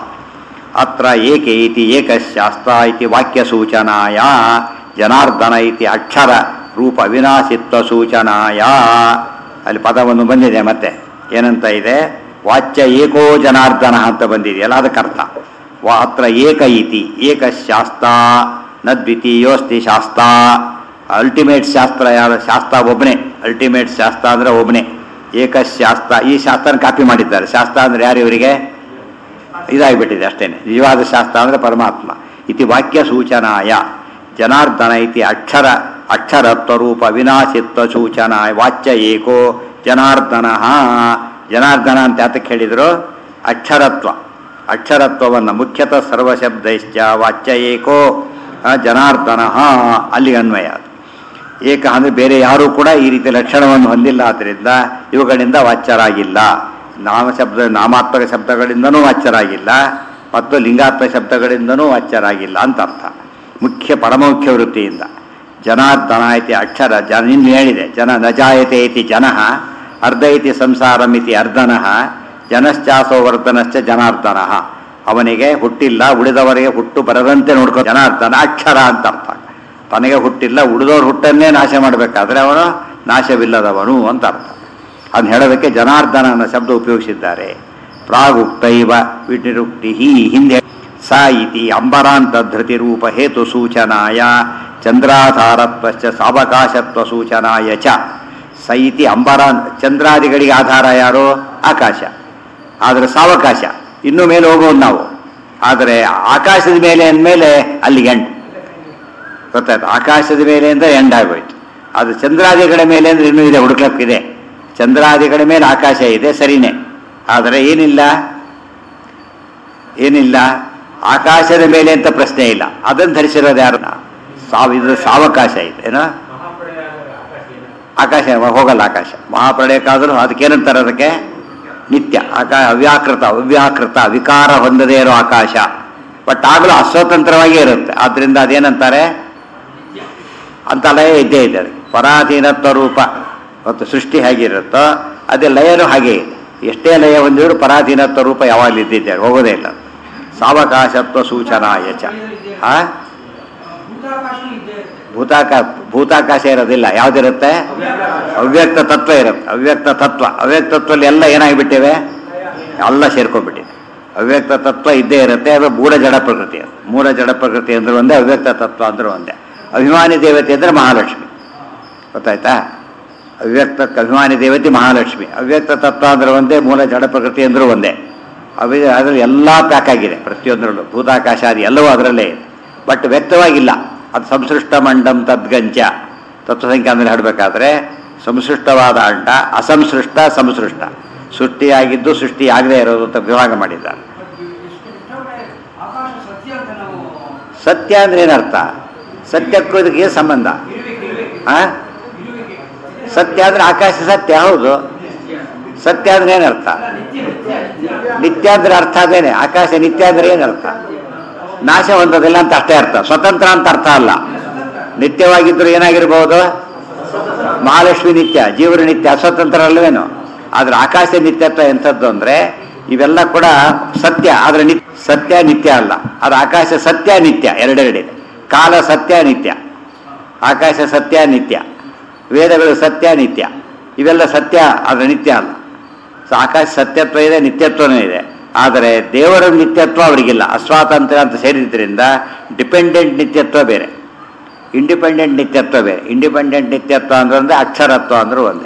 ಅತ್ರ ಏಕೆ ಇತಿ ಏಕಶಾಸ್ತ್ರ ಇತಿ ವಾಕ್ಯ ಸೂಚನಾಯ ಜನಾರ್ದನ ಇತಿ ಅಕ್ಷರ ರೂಪ ವಿನಾಶಿತ್ವ ಸೂಚನಾಯ ಅಲ್ಲಿ ಪದವನ್ನು ಬಂದಿದೆ ಮತ್ತೆ ಏನಂತ ಇದೆ ವಾಚ್ಯ ಏಕೋ ಜನಾರ್ದನ ಅಂತ ಬಂದಿದೆಯಲ್ಲ ಅದಕ್ಕೆ ಅರ್ಥ ವಾ ಅತ್ರ ಏಕ ಇತಿ ಏಕಶಾಸ್ತ್ರ ನ ದ್ವಿತೀಯೋಸ್ತಿ ಶಾಸ್ತ್ರ ಅಲ್ಟಿಮೇಟ್ ಶಾಸ್ತ್ರ ಯಾರು ಶಾಸ್ತ್ರ ಒಬ್ಬನೇ ಅಲ್ಟಿಮೇಟ್ ಶಾಸ್ತ್ರ ಅಂದ್ರೆ ಒಬ್ಬನೇ ಏಕಶಾಸ್ತ್ರ ಈ ಶಾಸ್ತ್ರನ ಕಾಪಿ ಮಾಡಿದ್ದಾರೆ ಶಾಸ್ತ್ರ ಅಂದ್ರೆ ಯಾರು ಇವರಿಗೆ ಇದಾಗಿಬಿಟ್ಟಿದೆ ಅಷ್ಟೇನೆ ನಿಜವಾದ ಶಾಸ್ತ್ರ ಅಂದ್ರೆ ಪರಮಾತ್ಮ ಇತಿ ವಾಕ್ಯ ಸೂಚನಾಯ ಜನಾರ್ದನ ಇತಿ ಅಕ್ಷರ ಅಕ್ಷರತ್ವ ರೂಪ ವಿನಾಶಿತ್ವ ಸೂಚನಾಯ ವಾಚ್ಯ ಏಕೋ ಜನಾರ್ದನ ಜನಾರ್ದನ ಅಂತ ಯಾತಕ್ಕೆ ಹೇಳಿದ್ರು ಅಕ್ಷರತ್ವ ಅಕ್ಷರತ್ವವನ್ನು ಮುಖ್ಯತಃ ಸರ್ವಶಬ್ದೈಶ್ಚ ವಾಚ್ಯ ಏಕೋ ಆ, ಜನಾರ್ದನ ಅಲ್ಲಿ ಅನ್ವಯ ಅದು ಏಕ ಅಂದರೆ ಬೇರೆ ಯಾರೂ ಕೂಡ ಈ ರೀತಿಯ ಲಕ್ಷಣವನ್ನು ಹೊಂದಿಲ್ಲ ಆದ್ದರಿಂದ ಇವುಗಳಿಂದ ವಾಚ್ಯರಾಗಿಲ್ಲ ನಾಮಶಬ್ದ ನಾಮಾತ್ಮಕ ಶಬ್ದಗಳಿಂದನೂ ವಾಚ್ಯರಾಗಿಲ್ಲ ಮತ್ತು ಲಿಂಗಾತ್ಮಕ ಶಬ್ದಗಳಿಂದನೂ ವಾಚ್ಯರಾಗಿಲ್ಲ ಅಂತ ಅರ್ಥ ಮುಖ್ಯ ಪರಮುಖ್ಯ ವೃತ್ತಿಯಿಂದ ಜನಾರ್ದನ ಇತಿ ಅಕ್ಷರ ಜನ ಇನ್ನು ಹೇಳಿದೆ ಜನ ನಜಾಯತೆ ಇತಿ ಜನಃ ಅರ್ಧ ಇತಿ ಸಂಸಾರಂ ಇತಿ ಅರ್ಧನಃ ಜನಶ್ಚಾಸೋ ವರ್ತನಶ್ಚ ಜನಾರ್ದನ ಅವನಿಗೆ ಹುಟ್ಟಿಲ್ಲ ಉಳಿದವರಿಗೆ ಹುಟ್ಟು ಬರದಂತೆ ನೋಡ್ಕೊ ಜನಾರ್ದನ ಅಕ್ಷರ ಅಂತ ಅರ್ಥ ತನಗೆ ಹುಟ್ಟಿಲ್ಲ ಉಳಿದವ್ರ ಹುಟ್ಟನ್ನೇ ನಾಶ ಮಾಡಬೇಕಾದ್ರೆ ಅವನು ನಾಶವಿಲ್ಲದವನು ಅಂತ ಅರ್ಥ ಅದನ್ನ ಹೇಳೋದಕ್ಕೆ ಜನಾರ್ದನ ಅನ್ನೋ ಶಬ್ದ ಉಪಯೋಗಿಸಿದ್ದಾರೆ ಪ್ರಾಗುಕ್ತೈವ ವಿನಿರುಕ್ತಿ ಹಿಂದೆ ಸ ಇತಿ ಅಂಬರಾಂತ ಧೃತಿ ರೂಪ ಹೇತು ಸೂಚನಾಯ ಚಂದ್ರಾಧಾರತ್ವಶ್ಚ ಸಾವಕಾಶತ್ವ ಸೂಚನಾಯ ಚ ಸ ಇತಿ ಅಂಬರಾನ್ ಚಂದ್ರಾದಿಗಳಿಗೆ ಆಧಾರ ಯಾರು ಆಕಾಶ ಆದರೆ ಸಾವಕಾಶ ಇನ್ನು ಮೇಲೆ ಹೋಗೋದು ನಾವು ಆದರೆ ಆಕಾಶದ ಮೇಲೆ ಅಂದಮೇಲೆ ಅಲ್ಲಿಗೆ ಎಂಡ್ ಗೊತ್ತಾಯ್ತು ಆಕಾಶದ ಮೇಲೆ ಅಂದ್ರೆ ಎಂಡ್ ಆಗೋಯ್ತು ಅದು ಚಂದ್ರಾದಿಗಳ ಮೇಲೆ ಅಂದ್ರೆ ಇನ್ನೂ ಇದೆ ಹುಡುಕ್ಲಕ್ಕಿದೆ ಚಂದ್ರಾದಿಗಳ ಮೇಲೆ ಆಕಾಶ ಇದೆ ಸರಿನೇ ಆದರೆ ಏನಿಲ್ಲ ಏನಿಲ್ಲ ಆಕಾಶದ ಮೇಲೆ ಅಂತ ಪ್ರಶ್ನೆ ಇಲ್ಲ ಅದನ್ನು ಧರಿಸಿರೋದು ಯಾರು ಸಾವ್ ಇದು ಸಾವಕಾಶ ಇದೆ ಏನೋ ಆಕಾಶ ಹೋಗಲ್ಲ ಆಕಾಶ ಮಹಾಪ್ರಳಯಕ್ಕಾದರೂ ಅದಕ್ಕೇನಂತಾರೆ ಅದಕ್ಕೆ ನಿತ್ಯ ಆಕಾ ಅವ್ಯಾಕೃತ ಅವ್ಯಾಕೃತ ವಿಕಾರ ಹೊಂದದೇ ಇರೋ ಆಕಾಶ ಬಟ್ ಆಗಲೂ ಅಸ್ವತಂತ್ರವಾಗಿ ಇರುತ್ತೆ ಆದ್ರಿಂದ ಅದೇನಂತಾರೆ ಅಂತ ಲಯ ಇದ್ದೇ ಇದೆ ಅದಕ್ಕೆ ಪರಾಧೀನತ್ವ ರೂಪ ಮತ್ತು ಸೃಷ್ಟಿ ಹೇಗಿರುತ್ತೋ ಅದೇ ಲಯನೂ ಹಾಗೆ ಇದೆ ಎಷ್ಟೇ ಲಯ ಹೊಂದಿದ್ರು ಪರಾಧೀನತ್ವ ರೂಪ ಯಾವಾಗಲೂ ಇದ್ದಿದೆ ಹೋಗೋದೇ ಇಲ್ಲ ಸಾವಕಾಶತ್ವ ಸೂಚನಾಯ ಚ ಆ ಭೂತಾಕಾಶನೂ ಇದ್ದೇ ಇರುತ್ತೆ ಭೂತಾಕ ಭೂತಾಕಾಶ ಇರೋದಿಲ್ಲ ಯಾವ್ದಿರುತ್ತೆ ಅವ್ಯಕ್ತ ತತ್ವ ಇರುತ್ತೆ ಅವ್ಯಕ್ತ ತತ್ವ ಅವ್ಯಕ್ತ ತತ್ವದಲ್ಲಿ ಎಲ್ಲ ಏನಾಗಿಬಿಟ್ಟಿವೆ ಎಲ್ಲ ಸೇರ್ಕೊಂಡ್ಬಿಟ್ಟಿದೆ ಅವ್ಯಕ್ತ ತತ್ವ ಇದ್ದೇ ಇರುತ್ತೆ ಅದು ಮೂಲ ಜಡ ಪ್ರಕೃತಿ ಅದು ಮೂಲ ಜಡ ಪ್ರಕೃತಿ ಅಂದ್ರೆ ಒಂದೇ ಅವ್ಯಕ್ತ ತತ್ವ ಅಂದ್ರೆ ಒಂದೇ ಅಭಿಮಾನಿ ದೇವತೆ ಅಂದ್ರೆ ಮಹಾಲಕ್ಷ್ಮಿ ಗೊತ್ತಾಯ್ತಾ ಅವ್ಯಕ್ತಕ್ಕೆ ಅಭಿಮಾನಿ ದೇವತೆ ಮಹಾಲಕ್ಷ್ಮಿ ಅವ್ಯಕ್ತ ತತ್ವ ಅಂದ್ರೆ ಒಂದೇ ಮೂಲ ಜಡ ಪ್ರಕೃತಿ ಅಂದ್ರೂ ಒಂದೇ ಅವಿ ಅದರಲ್ಲಿ ಎಲ್ಲ ಪ್ಯಾಕ್ ಆಗಿದೆ ಪ್ರತಿಯೊಂದರಲ್ಲೂ ಭೂತಾಕಾಶ ಅದು ಎಲ್ಲವೂ ಅದರಲ್ಲೇ ಇದೆ ಬಟ್ ವ್ಯಕ್ತವಾಗಿಲ್ಲ ಅದು ಸಂಸೃಷ್ಟ ಮಂಡಂ ತದ್ಗಂಚ ತತ್ವಸಂಖ್ಯೆ ಅಂದ್ರೆ ಹೇಳಬೇಕಾದ್ರೆ ಸಂಸೃಷ್ಟವಾದ ಅಂಡ ಅಸಂಸೃಷ್ಟ ಸಂಸೃಷ್ಟ ಸೃಷ್ಟಿಯಾಗಿದ್ದು ಸೃಷ್ಟಿ ಆಗದೇ ಇರೋದು ಅಂತ ವಿಭಾಗ ಮಾಡಿದ್ದಾರೆ ಎಷ್ಟೊಮ್ಮೆ ಆಕಾಶ ಸತ್ಯ ಅಂತ ನಾವು ಸತ್ಯ ಅಂದ್ರೆ ಏನರ್ಥ ಸತ್ಯಕ್ಕೂ ಇದಕ್ಕೆ ಏನು ಸಂಬಂಧ ಇರುವಿಕೆ ಇರುವಿಕೆ ಆ ಇರುವಿಕೆ ಸತ್ಯ ಅಂದ್ರೆ ಆಕಾಶ ಸತ್ಯ ಹೌದು ಸತ್ಯ ಅಂದ್ರೆ ಏನರ್ಥ ಅಲ್ಲ, ನಿತ್ಯ ನಿತ್ಯ ನಿತ್ಯ ನಿತ್ಯ ಅಂದ್ರೆ ಅರ್ಥ ಅದೇನೆ ಆಕಾಶ ನಿತ್ಯ ಅಂದ್ರೆ ಏನರ್ಥ ನಾಶ ಹೊಂದೋದಿಲ್ಲ ಅಂತ ಅಷ್ಟೇ ಅರ್ಥ ಸ್ವತಂತ್ರ ಅಂತ ಅರ್ಥ ಅಲ್ಲ ನಿತ್ಯವಾಗಿದ್ದರೂ ಏನಾಗಿರ್ಬೋದು ಮಹಾಲಕ್ಷ್ಮಿ ನಿತ್ಯ ಜೀವರು ನಿತ್ಯ ಅಸ್ವತಂತ್ರ ಅಲ್ವೇನು ಆದ್ರೆ ಆಕಾಶ ನಿತ್ಯತ್ವ ಎಂಥದ್ದು ಅಂದ್ರೆ ಇವೆಲ್ಲ ಕೂಡ ಸತ್ಯ ಆದ್ರೆ ನಿತ್ ಸತ್ಯ ನಿತ್ಯ ಅಲ್ಲ ಅದು ಆಕಾಶ ಸತ್ಯ ನಿತ್ಯ ಎರಡೆರಡಿದೆ ಕಾಲ ಸತ್ಯ ನಿತ್ಯ ಆಕಾಶ ಸತ್ಯ ನಿತ್ಯ ವೇದಗಳು ಸತ್ಯ ನಿತ್ಯ ಇವೆಲ್ಲ ಸತ್ಯ ಆದ್ರೆ ನಿತ್ಯ ಅಲ್ಲ ಸೊ ಆಕಾಶ ಸತ್ಯತ್ವ ಇದೆ ನಿತ್ಯತ್ವನೂ ಇದೆ ಆದರೆ ದೇವರ ನಿತ್ಯತ್ವ ಅವರಿಗಿಲ್ಲ ಅಸ್ವಾತಂತ್ರ್ಯ ಅಂತ ಸೇರಿದ್ರಿಂದ ಡಿಪೆಂಡೆಂಟ್ ನಿತ್ಯತ್ವ ಬೇರೆ ಇಂಡಿಪೆಂಡೆಂಟ್ ನಿತ್ಯತ್ವ ಬೇರೆ ಇಂಡಿಪೆಂಡೆಂಟ್ ನಿತ್ಯತ್ವ ಅಂದ್ರೆ ಒಂದೇ ಅಕ್ಷರತ್ವ ಅಂದ್ರೆ ಒಂದೇ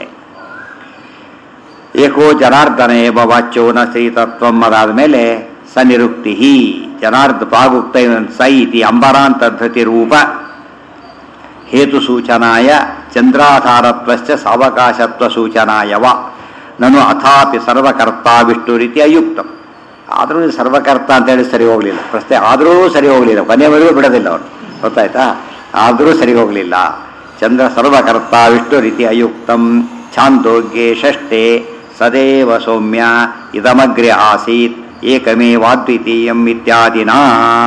ಏಕೋ ಜನಾರ್ದನ ಏವ ವಾಚ್ಯೋ ನ ಶ್ರೀತತ್ವಂ ಅದಾದ ಮೇಲೆ ಸನಿರುಕ್ತಿ ಜನಾರ್ದ ಪ್ರಾಗುಕ್ತ ಸ ಇತಿ ಅಂಬರಾಂತ ಧೃತಿ ರೂಪ ಹೇತು ಸೂಚನಾಯ ಚಂದ್ರಾಧಾರತ್ವಶ್ಚ ಸಾವಕಾಶತ್ವ ಸೂಚನಾಯವ ನಾನು ಅಥಾಪಿ ಸರ್ವಕರ್ತ ವಿಷ್ಣು ರೀತಿ ಅಯುಕ್ತಂ ಆದರೂ ಇದು ಸರ್ವಕರ್ತ ಅಂತೇಳಿ ಸರಿ ಹೋಗಲಿಲ್ಲ ಪ್ರಶ್ನೆ ಆದರೂ ಸರಿ ಹೋಗಲಿಲ್ಲ ಕೊನೆವರೆಗೂ ಬಿಡೋದಿಲ್ಲ ಅವನು ಗೊತ್ತಾಯ್ತಾ ಆದರೂ ಸರಿ ಹೋಗಲಿಲ್ಲ ಚಂದ್ರ ಸರ್ವಕರ್ತ ವಿಷ್ಣು ರೀತಿ ಅಯುಕ್ತಂ ಛಾಂದೋಗ್ಯೆ ಷಷ್ಠೆ ಸದೇವ ಸೌಮ್ಯ ಇದಮಗ್ರೆ ಆಸೀತ್ ಏಕಮೇವಾದ್ವಿತೀಯಂ ಇತ್ಯಾದಿನಾ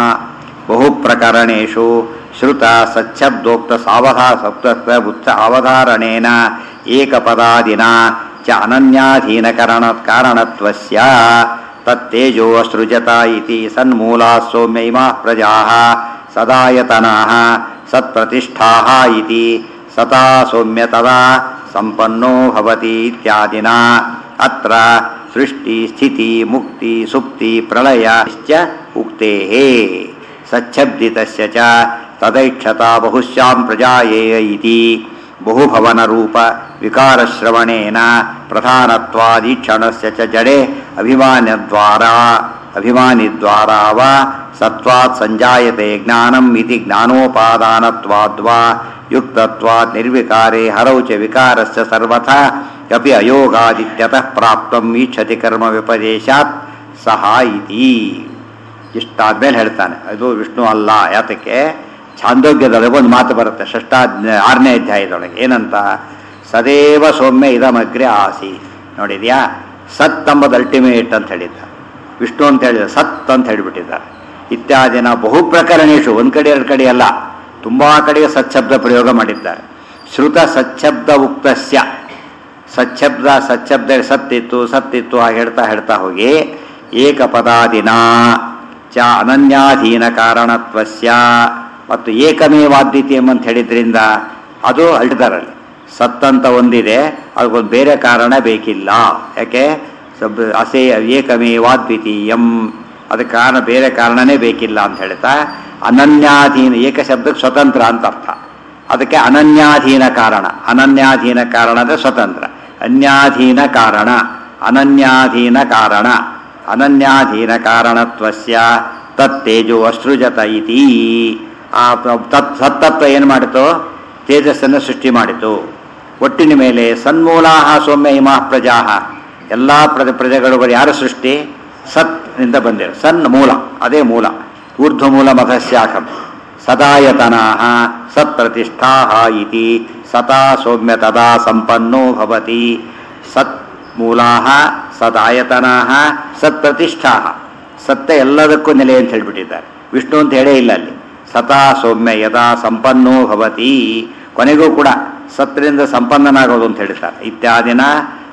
ಬಹು ಪ್ರಕರಣೇಶು ಶ್ರುತ ಸಚ್ಛಬ್ದೋಕ್ತ ಸಾವಧಾ ಸಪ್ತ ಉತ್ಸ ಅವಧಾರಣೇನ ಏಕಪದಾದಿನ ಚ ಅನನ್ಯಾಧೀನಕರಣ ಕಾರಣತ್ವಸ್ಯ ತತ್ತೇಜೋ ಅಸೃಜತ ಇತಿ ಸನ್ಮೂಲಾ ಸೌಮ್ಯೈಮಾ ಪ್ರಜಾಃ ಸದಾಯತನಾಃ ಸತ್ಪ್ರತಿಷ್ಠಾಃ ಇತಿ ಸತಾ ಸೌಮ್ಯ ತದಾ ಸಂಪನ್ನೋ ಭವತಿ ಇತ್ಯಾದಿನ ಅತ್ರ ಸೃಷ್ಟಿ ಸ್ಥಿತಿ ಮುಕ್ತಿ ಸುಪ್ತಿ ಪ್ರಳಯ ಚ ಉಕ್ತೇಃ ಸಚ್ಛಬ್ದಿತಸ್ಯ ಚ ತದೈಕ್ಷತಾ ಬಹುಶ್ಯಾಂ ಪ್ರಜಾಯೇಯ ಇತಿ ಬಹುಭವನರೂಪ ವಿಕಾರಶ್ರವಣೇನ ಪ್ರಧಾನತ್ವಾದೀಕ್ಷಣಸ್ಯ ಚ ಜಡೆ ಅಭಿಮಾನದ್ವಾರ ಅಭಿಮಾನಿದ್ವಾರ ವಾ ಸತ್ವಾತ್ ಸಂಜಾಯತೆ ಜ್ಞಾನಂ ಇತಿ ಜ್ಞಾನೋಪಾದಾನತ್ವಾದ್ವಾ ಯುಕ್ತತ್ವಾತ್ ನಿರ್ವಿಕಾರೆ ಹರೌ ಚ ವಿಕಾರಸ್ಯ ಸರ್ವಥಾ ಅಪಿ ಅಯೋಗಾದಿತ್ಯತಃ ಪ್ರಾಪ್ತಂ ಈಕ್ಷತಿ ಕರ್ಮ ವಿಪದೇಶಾತ್ ಸಹ ಇತಿ ಇಷ್ಟಾದ್ಮೇಲೆ ಹೇಳ್ತಾನೆ ಅದು ವಿಷ್ಣು ಅಲ್ಲ ಯಾತಕ್ಕೆ ಛಾಂದೋಗ್ಯದೊಳಗೆ ಒಂದು ಮಾತು ಬರುತ್ತೆ ಷಷ್ಠ ಆರನೇ ಅಧ್ಯಾಯದೊಳಗೆ ಏನಂತ ಸದೇವ ಸೌಮ್ಯ ಇದಮಗ್ರೆ ಆಸಿ ನೋಡಿದ್ಯಾ ಸತ್ ಅಂಬದು ಅಲ್ಟಿಮೇಟ್ ಅಂತ ಹೇಳಿದ್ದ ವಿಷ್ಣು ಅಂತ ಹೇಳಿದ ಸತ್ ಅಂತ ಹೇಳಿಬಿಟ್ಟಿದ್ದಾರೆ ಇತ್ಯಾದಿನ ಬಹು ಪ್ರಕರಣೇಶು ಒಂದು ಕಡೆ ಎರಡು ಕಡೆ ಅಲ್ಲ ತುಂಬ ಕಡೆಗೆ ಸಚ್ಛಬ್ದ ಪ್ರಯೋಗ ಮಾಡಿದ್ದಾರೆ ಶ್ರುತ ಸಚ್ಛಬ್ದ ಉಕ್ತಸ್ಯ ಸಚ್ಛಬ್ದ ಸಚ್ಛಬ್ದ ಸತ್ತಿತ್ತು ಸತ್ತಿತ್ತು ಹಾಗೆ ಹೇಳ್ತಾ ಹೇಳ್ತಾ ಹೋಗಿ ಏಕಪದಾದಿನ ಚ ಅನನ್ಯಾಧೀನ ಕಾರಣತ್ವಸ್ಯ ಮತ್ತು ಏಕಮೇವಾದ್ವಿತೀಯಂ ಅಂತ ಹೇಳಿದ್ರಿಂದ ಅದು ಅಲ್ಟಿದಾರಲ್ಲಿ ಸತ್ತಂತ ಒಂದಿದೆ ಅದಕ್ಕೊಂದು ಬೇರೆ ಕಾರಣ ಬೇಕಿಲ್ಲ ಯಾಕೆ ಸಬ್ ಅಸೇ ಏಕಮೇವಾದ್ವಿತೀಯಂ ಅದಕ್ಕೆ ಕಾರಣ ಬೇರೆ ಕಾರಣನೇ ಬೇಕಿಲ್ಲ ಅಂತ ಹೇಳ್ತಾ ಅನನ್ಯಾಧೀನ ಏಕ ಶಬ್ದಕ್ಕೆ ಸ್ವತಂತ್ರ ಅಂತ ಅರ್ಥ ಅದಕ್ಕೆ ಅನನ್ಯಾಧೀನ ಕಾರಣ ಅನನ್ಯಾಧೀನ ಕಾರಣ ಅಂದರೆ ಸ್ವತಂತ್ರ ಅನ್ಯಾಧೀನ ಕಾರಣ ಅನನ್ಯಾಧೀನ ಕಾರಣ ಅನನ್ಯಾಧೀನ ಕಾರಣತ್ವಸ್ಯ ತತ್ತೇಜೋ ಅಸೃಜತ ಇತಿ ಆ ತತ್ ಸತ್ತತ್ವ ಏನು ಮಾಡಿತು ತೇಜಸ್ಸನ್ನು ಸೃಷ್ಟಿ ಮಾಡಿತು ಒಟ್ಟಿನ ಮೇಲೆ ಸನ್ಮೂಲಾಹ ಸೌಮ್ಯ ಇಮಾ ಪ್ರಜಾಹ ಎಲ್ಲ ಪ್ರಜೆ ಪ್ರಜೆಗಳು ಯಾರ ಸೃಷ್ಟಿ ಸತ್ ನಿಂದ ಬಂದಿರು ಸನ್ ಮೂಲ ಅದೇ ಮೂಲ ಊರ್ಧ್ವ ಮೂಲ ಮತಸ್ಯಾಕಂ ಸದಾಯತನಾ ಸತ್ಪ್ರತಿಷ್ಠಾ ಇತಿ ಸತಾ ಸೌಮ್ಯ ತದಾ ಸಂಪನ್ನೋ ಭವತಿ ಸತ್ ಮೂಲಾ ಸದಾಯತನಾ ಸತ್ಪ್ರತಿಷ್ಠಾ ಸತ್ಯ ಎಲ್ಲದಕ್ಕೂ ನೆಲೆ ಅಂತ ಹೇಳ್ಬಿಟ್ಟಿದ್ದಾರೆ ವಿಷ್ಣು ಅಂತ ಹೇಳೇ ಇಲ್ಲ ಅಲ್ಲಿ ಸತಾ ಸೌಮ್ಯ ಯದಾ ಸಂಪನ್ನೋ ಭವತಿ ಕೊನೆಗೂ ಕೂಡ ಸತ್ರಿಂದ ಸಂಪನ್ನನಾಗೋದು ಅಂತ ಹೇಳ್ತಾರೆ ಇತ್ಯಾದಿನ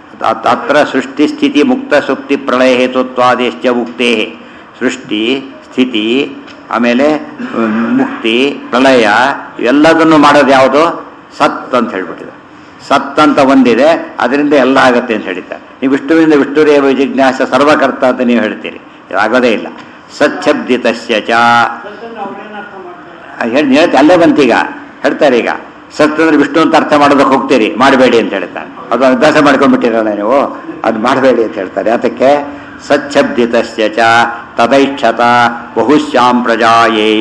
ಅತ್ರ ಸೃಷ್ಟಿ ಸ್ಥಿತಿ ಮುಕ್ತ ಸುಪ್ತಿ ಪ್ರಳಯ ಹೇತುತ್ವಾದೇಶ್ಚ ಮುಕ್ತೇ ಸೃಷ್ಟಿ ಸ್ಥಿತಿ ಆಮೇಲೆ ಹ್ಮ್, ಮುಕ್ತಿ ಪ್ರಳಯ ಎಲ್ಲದನ್ನು ಮಾಡೋದು ಯಾವುದು ಸತ್ ಅಂತ ಹೇಳ್ಬಿಟ್ಟಿದೆ ಸತ್ ಅಂತ ಒಂದಿದೆ ಅದರಿಂದ ಎಲ್ಲ ಆಗತ್ತೆ ಅಂತ ಹೇಳಿದ್ದಾರೆ ನೀವು ವಿಷ್ಣುವಿಂದ ವಿಷ್ಣುರೇವ ಜಿಜ್ಞಾಸ ಸರ್ವಕರ್ತ ಅಂತ ನೀವು ಹೇಳ್ತೀರಿ ಇದು ಆಗೋದೇ ಇಲ್ಲ ಸಚ್ಛಬ್ದಿತಸ್ಯ ಚ ಸತ್ತನ್ನು ಅವ್ರೇನ್ ಅರ್ಥ ಮಾಡ್ತಾರೆ ಹೇಳಿ ಹೇಳ್ತೆ ಅಲ್ಲೇ ಬಂತೀಗ ಹೇಳ್ತಾರೆ ಈಗ ಸತ್ ಅಂದ್ರೆ ವಿಷ್ಣು ಅಂತ ಅರ್ಥ ಮಾಡೋದಕ್ಕೆ ಹೋಗ್ತೀರಿ ಮಾಡಬೇಡಿ ಅಂತ ಹೇಳ್ತಾನೆ ಅದು ಅಭ್ಯಾಸ ಮಾಡ್ಕೊಂಡ್ಬಿಟ್ಟಿರಲ್ಲ ನೀವು ಅದು ಮಾಡಬೇಡಿ ಅಂತ ಹೇಳ್ತಾರೆ ಅದಕ್ಕೆ ಸಚ್ಛಬ್ದಿತಸ್ಯ ಚ ತದೈಕ್ಷತ ಬಹುಶ್ಯಾಂ ಪ್ರಜಾಯೇಯ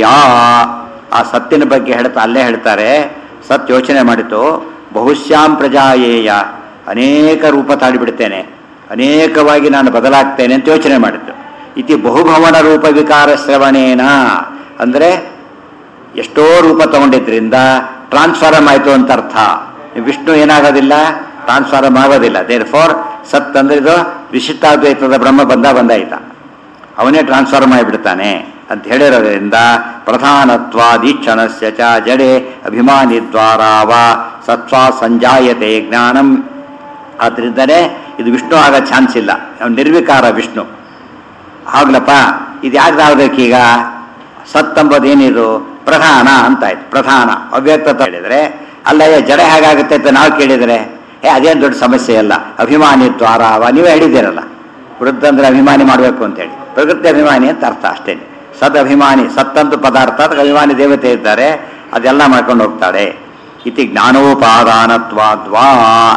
ಆ ಸತ್ತಿನ ಬಗ್ಗೆ ಹೇಳ್ತಾ ಅಲ್ಲೇ ಹೇಳ್ತಾರೆ ಸತ್ ಯೋಚನೆ ಮಾಡಿತು ಬಹುಶ್ಯಾಂ ಪ್ರಜಾಯೇಯ ಅನೇಕ ರೂಪ ತಾಳಿಬಿಡ್ತೇನೆ ಅನೇಕವಾಗಿ ನಾನು ಬದಲಾಗ್ತೇನೆ ಅಂತ ಯೋಚನೆ ಮಾಡಿತು ಇತಿ ಬಹುಭವನ ರೂಪ ವಿಕಾರ ಶ್ರವಣೇನ ಅಂದರೆ ಎಷ್ಟೋ ರೂಪ ತಗೊಂಡಿದ್ರಿಂದ ಟ್ರಾನ್ಸ್ಫಾರಮ್ ಆಯಿತು ಅಂತ ಅರ್ಥ ವಿಷ್ಣು ಏನಾಗೋದಿಲ್ಲ ಟ್ರಾನ್ಸ್ಫಾರಮ್ ಆಗೋದಿಲ್ಲ ದೇರ್ ಫಾರ್ ಸತ್ ಅಂದ್ರೆ ಇದು ವಿಶಿಷ್ಟಾದ್ವೈತದ ಬ್ರಹ್ಮ ಬಂದ ಬಂದಾಯ್ತ ಅವನೇ ಟ್ರಾನ್ಸ್ಫಾರ್ಮ್ ಆಗಿಬಿಡ್ತಾನೆ ಅಂತ ಹೇಳಿರೋದ್ರಿಂದ ಪ್ರಧಾನತ್ವಾದೀಕ್ಷಣಸ್ಯ ಚ ಜಡೆ ಅಭಿಮಾನಿ ದ್ವಾರ ವಾ ಸತ್ವ ಸಂಜಾಯತೆ ಜ್ಞಾನಂ ಆದ್ರಿಂದಲೇ ಇದು ವಿಷ್ಣು ಆಗೋ ಚಾನ್ಸ್ ಇಲ್ಲ ಅವ್ನು ನಿರ್ವಿಕಾರ ವಿಷ್ಣು ಆಗ್ಲಪ್ಪ ಇದು ಯಾಕೆ ಆಗೋದಕ್ಕೀಗ ಸತ್ ಎಂಬುದೇನಿದು ಪ್ರಧಾನ ಅಂತಾಯ್ತು ಪ್ರಧಾನ ಅವ್ಯಕ್ತ ಅಂತ ಹೇಳಿದ್ರೆ ಅಲ್ಲಯ್ಯ ಜಡ ಹೇಗಾಗುತ್ತೆ ಅಂತ ನಾವು ಕೇಳಿದರೆ ಏ ಅದೇನು ದೊಡ್ಡ ಸಮಸ್ಯೆ ಅಲ್ಲ ಅಭಿಮಾನಿ ದ್ವಾರಾವ ನೀವೇ ಹೇಳಿದ್ದೀರಲ್ಲ ವೃದ್ಧ ಅಂದ್ರೆ ಅಭಿಮಾನಿ ಮಾಡಬೇಕು ಅಂತೇಳಿ ಪ್ರಕೃತಿ ಅಭಿಮಾನಿ ಅಂತ ಅರ್ಥ ಅಷ್ಟೇ ಸದ್ ಅಭಿಮಾನಿ ಸತ್ತಂತು ಪದಾರ್ಥ ಅದಕ್ಕೆ ಅಭಿಮಾನಿ ದೇವತೆ ಇದ್ದಾರೆ ಅದೆಲ್ಲ ಮಾಡ್ಕೊಂಡು ಹೋಗ್ತಾಳೆ ಇತಿ ಜ್ಞಾನೋಪಾದಾನತ್ವಾದ್ವಾ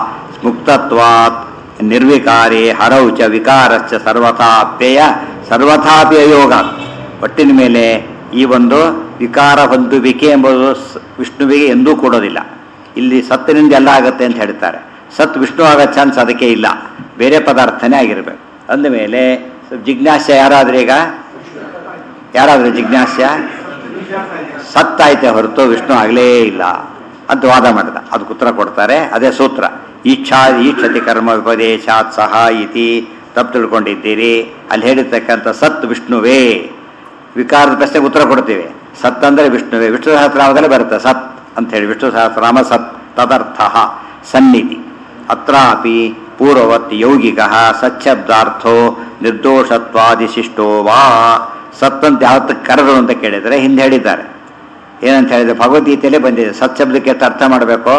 ಮುಕ್ತತ್ವಾತ್ ನಿರ್ವಿಕಾರೇ ಹರೌ ಚ ವಿಕಾರಶ್ಚ ಸರ್ವಥಾ ಅಪ್ಯಯ ಸರ್ವಥಾಪಿ ಅಯೋಗ ಒಟ್ಟಿನ ಮೇಲೆ ಈ ಒಂದು ವಿಕಾರ ಹೊಂದುವಿಕೆ ಎಂಬುದು ಸ್- ವಿಷ್ಣುವಿಗೆ ಎಂದೂ ಕೊಡೋದಿಲ್ಲ ಇಲ್ಲಿ ಸತ್ತಿನಿಂದ ಎಲ್ಲ ಆಗುತ್ತೆ ಅಂತ ಹೇಳ್ತಾರೆ ಸತ್ ವಿಷ್ಣು ಆಗೋ ಚಾನ್ಸ್ ಅದಕ್ಕೆ ಇಲ್ಲ ಬೇರೆ ಪದಾರ್ಥನೇ ಆಗಿರಬೇಕು ಅಂದಮೇಲೆ ಜಿಜ್ಞಾಸ್ಯ ಯಾರಾದ್ರೂ ಈಗ ಯಾರಾದ್ರೂ ಜಿಜ್ಞಾಸ್ಯ ಸತ್ತಾಯ್ತೆ ಹೊರತು ವಿಷ್ಣು ಆಗಲೇ ಇಲ್ಲ ಅಂತ ವಾದ ಮಾಡಿದ ಅದಕ್ಕೆ ಉತ್ತರ ಕೊಡ್ತಾರೆ ಅದೇ ಸೂತ್ರ ಈಚ್ಛಾ ಈಕ್ಷತಿ ಕರ್ಮ ವಿಪದೇಶಾತ್ ಸಹ ಇತಿ ತಪ್ಪು ತಿಳ್ಕೊಂಡಿದ್ದೀರಿ ಅಲ್ಲಿ ಹೇಳಿರ್ತಕ್ಕಂಥ ಸತ್ ವಿಷ್ಣುವೇ ವಿಕಾರದ ಪ್ರಶ್ನೆಗೆ ಉತ್ತರ ಕೊಡ್ತೀವಿ ಸತ್ ಅಂದರೆ ವಿಷ್ಣುವೇ ವಿಷ್ಣು ಸಹಸ್ರನಾಮದಲ್ಲೇ ಬರುತ್ತೆ ಸತ್ ಅಂತ ಹೇಳಿ ವಿಷ್ಣು ಸಹಸ್ರನಾಮ ಸತ್ ತದರ್ಥ ಸನ್ನಿಧಿ ಅತ್ರಾಪಿ ಪೂರ್ವವತ್ ಯೌಗಿಕ ಸಚ್ಛಬ್ದಾರ್ಥೋ ನಿರ್ದೋಷತ್ವಾದಿಶಿಷ್ಟೋ ವಾ ಸತ್ ಅಂತ ಯಾವತ್ತಕ್ಕೆ ಕರೆದು ಅಂತ ಕೇಳಿದರೆ ಹಿಂದೆ ಹೇಳಿದ್ದಾರೆ ಏನಂತ ಹೇಳಿದ್ರೆ ಭಗವದ್ಗೀತೆಯಲ್ಲೇ ಬಂದಿದೆ ಸತ್ ಶಬ್ದಕ್ಕೆ ಎಷ್ಟು ಅರ್ಥ ಮಾಡಬೇಕು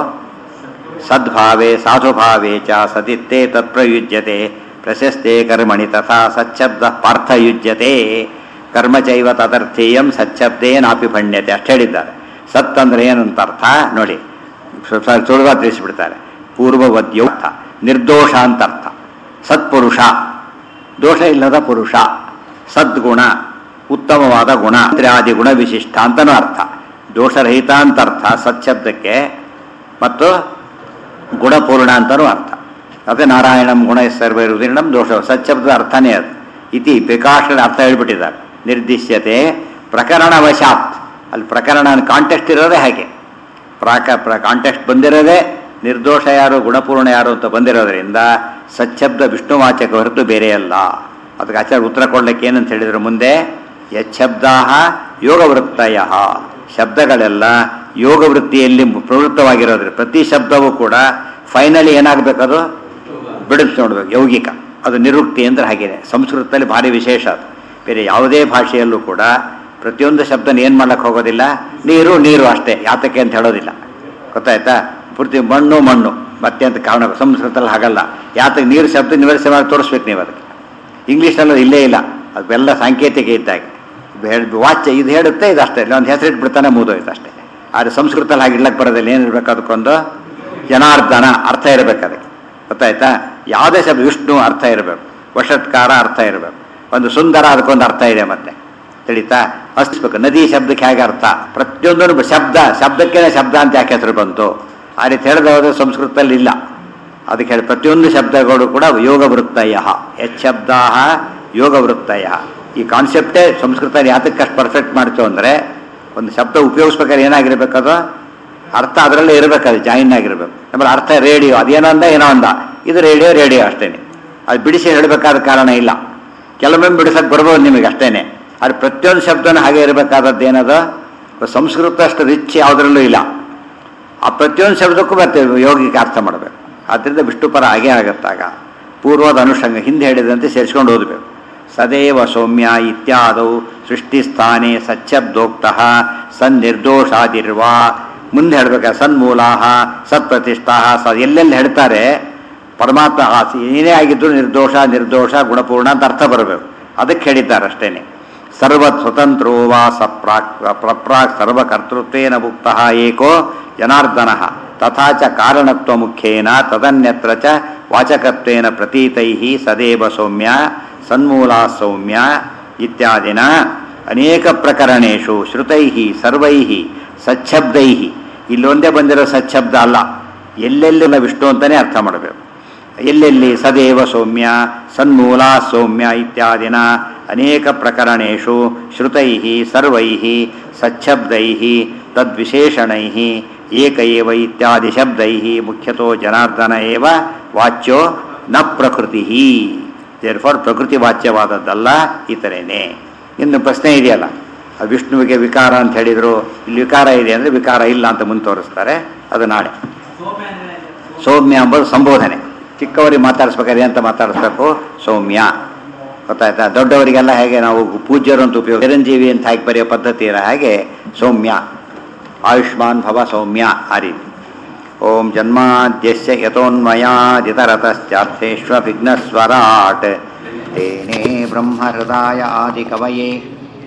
ಸದ್ಭಾವೆ ಸಾಧುಭಾವೆ ಚ ಸತಿತ್ತೇ ತತ್ಪ್ರಯುಜ್ಯತೆ ಪ್ರಶಸ್ತೆ ಕರ್ಮಣಿ ತಥಾ ಸಚ್ಛಬ್ದ ಪಾರ್ಥಯುಜ್ಯತೆ ಕರ್ಮ ಚೈವ ತದರ್ಥೇಯಂ ಸಚ್ಛಬ್ದೇ ನಾಪಿ ಭಣ್ಯತೆ ಅಷ್ಟು ಹೇಳಿದ್ದಾರೆ ಸತ್ ಅಂದ್ರೆ ಏನು ಅಂತ ಅರ್ಥ ನೋಡಿ ಸುಲಭ ತಿಳಿಸಿಬಿಡ್ತಾರೆ ಪೂರ್ವವದ್ಯೌ ಅರ್ಥ ನಿರ್ದೋಷ ಅಂತ ಅರ್ಥ ಸತ್ಪುರುಷ ದೋಷ ಇಲ್ಲದ ಪುರುಷ ಸದ್ಗುಣ ಉತ್ತಮವಾದ ಗುಣ ಆದಿ ಗುಣ ವಿಶಿಷ್ಟ ಅಂತನೂ ಅರ್ಥ ದೋಷರಹಿತ ಅಂತ ಅರ್ಥ ಸತ್ಶಬ್ದಕ್ಕೆ ಮತ್ತು ಗುಣಪೂರ್ಣ ಅಂತನೂ ಅರ್ಥ ಅದೇ ನಾರಾಯಣಂ ಗುಣ ಸರ್ವೈರುದೀರ್ಣಂ ದೋಷ ಸತ್ಶಬ್ದದ ಅರ್ಥನೇ ಅದು ಇತಿ ಪ್ರಕಾಶದ ಅರ್ಥ ಹೇಳ್ಬಿಟ್ಟಿದ್ದಾರೆ ನಿರ್ದಿಶ್ಯತೆ ಪ್ರಕರಣ ವಶಾತ್ ಅಲ್ಲಿ ಪ್ರಕರಣ ಕಾಂಟೆಕ್ಸ್ಟ್ ಇರೋದೇ ಹಾಗೆ ಪ್ರಾಕ ಪ್ರ ಕಾಂಟೆಕ್ಸ್ಟ್ ಬಂದಿರೋದೇ ನಿರ್ದೋಷ ಯಾರು ಗುಣಪೂರ್ಣ ಯಾರು ಅಂತ ಬಂದಿರೋದ್ರಿಂದ ಸಚ್ಛಬ್ದ ವಿಷ್ಣುವಾಚಕ ಹೊರತು ಬೇರೆ ಅಲ್ಲ ಅದಕ್ಕೆ ಆಚಾರ್ಯ ಉತ್ತರ ಕೊಡ್ಲಿಕ್ಕೆ ಏನಂತ ಹೇಳಿದ್ರು ಮುಂದೆ ಯಚ್ಛಬ್ದಾ ಯೋಗವೃತ್ತಯ ಶಬ್ದಗಳೆಲ್ಲ ಯೋಗ ವೃತ್ತಿಯಲ್ಲಿ ಪ್ರವೃತ್ತವಾಗಿರೋದ್ರೆ ಪ್ರತಿ ಶಬ್ದವೂ ಕೂಡ ಫೈನಲಿ ಏನಾಗಬೇಕದು ಬಿಡಿಸಿ ನೋಡ್ಬೇಕು ಯೌಗಿಕ ಅದು ನಿರುಕ್ತಿ ಅಂದ್ರೆ ಹಾಗಿದೆ ಸಂಸ್ಕೃತದಲ್ಲಿ ಭಾರಿ ವಿಶೇಷ ಅದು ಬೇರೆ ಯಾವುದೇ ಭಾಷೆಯಲ್ಲೂ ಕೂಡ ಪ್ರತಿಯೊಂದು ಶಬ್ದನ ಏನು ಮಾಡ್ಲಿಕ್ಕೆ ಹೋಗೋದಿಲ್ಲ ನೀರು ನೀರು ಅಷ್ಟೇ ಯಾತಕ್ಕೆ ಅಂತ ಹೇಳೋದಿಲ್ಲ ಗೊತ್ತಾಯ್ತಾ ಪೂರ್ತಿ ಮಣ್ಣು ಮಣ್ಣು ಮತ್ತೆ ಅಂತ ಕಾರಣ ಸಂಸ್ಕೃತದಲ್ಲಿ ಹಾಗಲ್ಲ ಯಾತಕ್ಕೆ ನೀರು ಶಬ್ದ ನಿವರಿಸಿ ಮಾಡಿ ತೋರಿಸ್ಬೇಕು ನೀವು ಅದಕ್ಕೆ ಇಂಗ್ಲೀಷ್ನಲ್ಲೂ ಇಲ್ಲೇ ಇಲ್ಲ ಅದೆಲ್ಲ ಸಾಂಕೇತಿಕ ಇದ್ದಾಗ ವಾಚ್ ಇದು ಹೇಳುತ್ತೆ ಇದು ಅಷ್ಟೇ ಇಲ್ಲ ಒಂದು ಹೆಸರಿಟ್ಟು ಬಿಡ್ತಾನೆ ಮುಗಿದೋಯ್ತು ಅಷ್ಟೇ ಆದರೆ ಸಂಸ್ಕೃತದಲ್ಲಿ ಹಾಗೆ ಇಲ್ಲಕ್ಕೆ ಬರೋದಿಲ್ಲ ಏನಿರ್ಬೇಕು ಅದಕ್ಕೊಂದು ಜನಾರ್ದನ ಅರ್ಥ ಇರಬೇಕು ಅದಕ್ಕೆ ಗೊತ್ತಾಯ್ತಾ ಯಾವುದೇ ಶಬ್ದ ವಿಷ್ಣು ಅರ್ಥ ಇರಬೇಕು ವಷತ್ಕಾರ ಅರ್ಥ ಇರಬೇಕು ಒಂದು ಸುಂದರ ಅದಕ್ಕೊಂದು ಅರ್ಥ ಇದೆ ಮತ್ತೆ ತಿಳಿತಾ ಅಸ್ಬೇಕು ನದಿ ಶಬ್ದಕ್ಕೆ ಹೇಗೆ ಅರ್ಥ ಪ್ರತಿಯೊಂದನ್ನು ಶಬ್ದ ಶಬ್ದಕ್ಕೆ ಶಬ್ದ ಅಂತ ಯಾಕೆ ಹೆಸರು ಬಂತು ಆ ರೀತಿ ಹೇಳಿದವರು ಸಂಸ್ಕೃತದಲ್ಲಿ ಇಲ್ಲ ಅದಕ್ಕೆ ಹೇಳಿ ಪ್ರತಿಯೊಂದು ಶಬ್ದಗಳು ಕೂಡ ಯೋಗ ವೃತ್ತಯ ಯಶಬ್ದ ಯೋಗ ವೃತ್ತಯ ಈ ಕಾನ್ಸೆಪ್ಟೇ ಸಂಸ್ಕೃತ ಯಾತಕ್ಕೆ ಅಷ್ಟು ಪರ್ಫೆಕ್ಟ್ ಮಾಡ್ತು ಅಂದರೆ ಒಂದು ಶಬ್ದ ಉಪಯೋಗಿಸ್ಬೇಕಾದ್ರೆ ಏನಾಗಿರ್ಬೇಕದು ಅರ್ಥ ಅದರಲ್ಲೇ ಇರಬೇಕು ಅದು ಜಾಯಿನ್ ಆಗಿರ್ಬೇಕು ನಮ್ಮಲ್ಲಿ ಅರ್ಥ ರೇಡಿಯೋ ಅದೇನೋ ಅಂದ ಏನೋ ಅಂದ ಇದು ರೇಡಿಯೋ ರೇಡಿಯೋ ಅಷ್ಟೇನೆ ಅದು ಬಿಡಿಸಿ ಹೇಳಬೇಕಾದ ಕಾರಣ ಇಲ್ಲ ಕೆಲವೊಮ್ಮೆ ಬಿಡಿಸಕ್ಕೆ ಬರ್ಬೋದು ನಿಮಗೆ ಅಷ್ಟೇನೆ ಅದು ಪ್ರತಿಯೊಂದು ಶಬ್ದನೂ ಹಾಗೆ ಇರಬೇಕಾದದ್ದು ಏನದು ಸಂಸ್ಕೃತ ಅಷ್ಟು ರಿಚ್ ಯಾವುದರಲ್ಲೂ ಇಲ್ಲ ಆ ಪ್ರತಿಯೊಂದು ಶಬ್ದಕ್ಕೂ ಬರ್ತೇವೆ ಯೋಗಿಗೆ ಅರ್ಥ ಮಾಡಬೇಕು ಆದ್ದರಿಂದ ವಿಷ್ಣುಪರ ಹಾಗೆ ಆಗತ್ತಾಗ ಪೂರ್ವದ ಅನುಷಂಗ ಹಿಂದೆ ಹೇಳಿದಂತೆ ಸೇರಿಸ್ಕೊಂಡು ಓದಬೇಕು ಸದೇವ ಸೌಮ್ಯ ಇತ್ಯಾದೌ ಸೃಷ್ಟಿಸ್ಥಾನೆ ಸಚ್ಛಬ್ದೋಕ್ತ ಸನ್ನಿರ್ದೋಷಾದಿರ್ವಾ ಮುಂದೆ ಹೇಳ್ಬೇಕಾದ್ರೆ ಸನ್ಮೂಲಾ ಸತ್ಪ್ರತಿಷ್ಠಾ ಸ ಎಲ್ಲೆಲ್ಲಿ ಹೇಳ್ತಾರೆ ಪರಮಾತ್ಮ ಆ ಏನೇ ಆಗಿದ್ರು ನಿರ್ದೋಷ ನಿರ್ದೋಷ ಗುಣಪೂರ್ಣ ಅಂತ ಅರ್ಥ ಬರಬೇಕು ಅದಕ್ಕೆ ಹೇಳಿದ್ದಾರೆ ಅಷ್ಟೇನೆ ಸರ್ವ ಸ್ವತಂತ್ರೋ ವಾ ಸಪ್ರಾಕ್ ಪ್ರಪ್ರಾಕ್ ಸರ್ವಕರ್ತೃತ್ವೇನ ಮುಕ್ತ ಏಕೋ ಜನಾರ್ದನ ತಥಾ ಚ ಕಾರಣತ್ವ ಮುಖ್ಯೇನ ತದನ್ಯತ್ರ ಚ ವಾಚಕತ್ವೇನ ಪ್ರತೀತೈ ಸದೇವ ಸೌಮ್ಯ ಸನ್ಮೂಲಾ ಸೌಮ್ಯ ಇತ್ಯಾದಿನ ಅನೇಕ ಪ್ರಕರಣೇಶು ಶ್ರುತೈ ಸರ್ವೈ ಸಚ್ಛಬ್ದೈ ಇಲ್ಲೊಂದೇ ಬಂದಿರೋ ಸಚ್ಛಬ್ದ ಅಲ್ಲ ಎಲ್ಲೆಲ್ಲೆಲ್ಲ ವಿಷ್ಣು ಅಂತಲೇ ಅರ್ಥ ಮಾಡಬೇಕು ಎಲ್ಲೆಲ್ಲಿ ಸದೇವ ಸೌಮ್ಯ ಸನ್ಮೂಲ ಸೌಮ್ಯ ಇತ್ಯಾದಿನ ಅನೇಕ ಪ್ರಕರಣೇಶು ಶ್ರುತೈ ಸರ್ವೈ ಸಚ್ಛಬ್ದೈ ತದ್ವಿಶೇಷಣೈ ಏಕ ಏವ ಇತ್ಯಾದಿ ಶಬ್ದೈ ಮುಖ್ಯತೋ ಜನಾರ್ದನ ಏವ ವಾಚ್ಯೋ ನ ಪ್ರಕೃತಿ ದೇರ್ಫಾರ್ ಪ್ರಕೃತಿ ವಾಚ್ಯವಾದದ್ದಲ್ಲ ಇತರೇನೆ ಇನ್ನು ಪ್ರಶ್ನೆ ಇದೆಯಲ್ಲ ಆ ವಿಷ್ಣುವಿಗೆ ವಿಕಾರ ಅಂತ ಹೇಳಿದ್ರು ಇಲ್ಲಿ ವಿಕಾರ ಇದೆ ಅಂದರೆ ವಿಕಾರ ಇಲ್ಲ ಅಂತ ಮುಂದೆ ತೋರಿಸ್ತಾರೆ ಅದು ನಾಳೆ ಸೋಮೆ ಅಂದ್ರೆ ಸೌಮ್ಯ ಎಂಬುದು ಸಂಬೋಧನೆ ಚಿಕ್ಕವರಿಗೆ ಮಾತಾಡಿಸ್ಬೇಕಾದ್ರೆ ಅಂತ ಮಾತಾಡಿಸ್ಬೇಕು ಸೌಮ್ಯ ಗೊತ್ತಾಯ್ತಾ ದೊಡ್ಡವರಿಗೆಲ್ಲ ಹೇಗೆ ನಾವು ಪೂಜ್ಯರು ಅಂತ ಉಪಯೋಗ ಚಿರಂಜೀವಿ ಅಂತ ಹಾಕಿ ಬರೆಯೋ ಪದ್ಧತಿ ಇರೋ ಹಾಗೆ ಸೌಮ್ಯ ಆಯುಷ್ಮಾನ್ ಭವ ಸೌಮ್ಯ ಆ ರೀತಿ ಓಂ ಜನ್ಮಾದ್ಯಸ್ಯ ಯತೋನ್ಮಯಾದಿತರತಶ್ಚಾರ್ಥೇಶ್ವ ವಿಘ್ನಸ್ವರಾಟ್ ತೇನೇ ಬ್ರಹ್ಮಹೃದಾಯ ಆದಿಕವಯೇ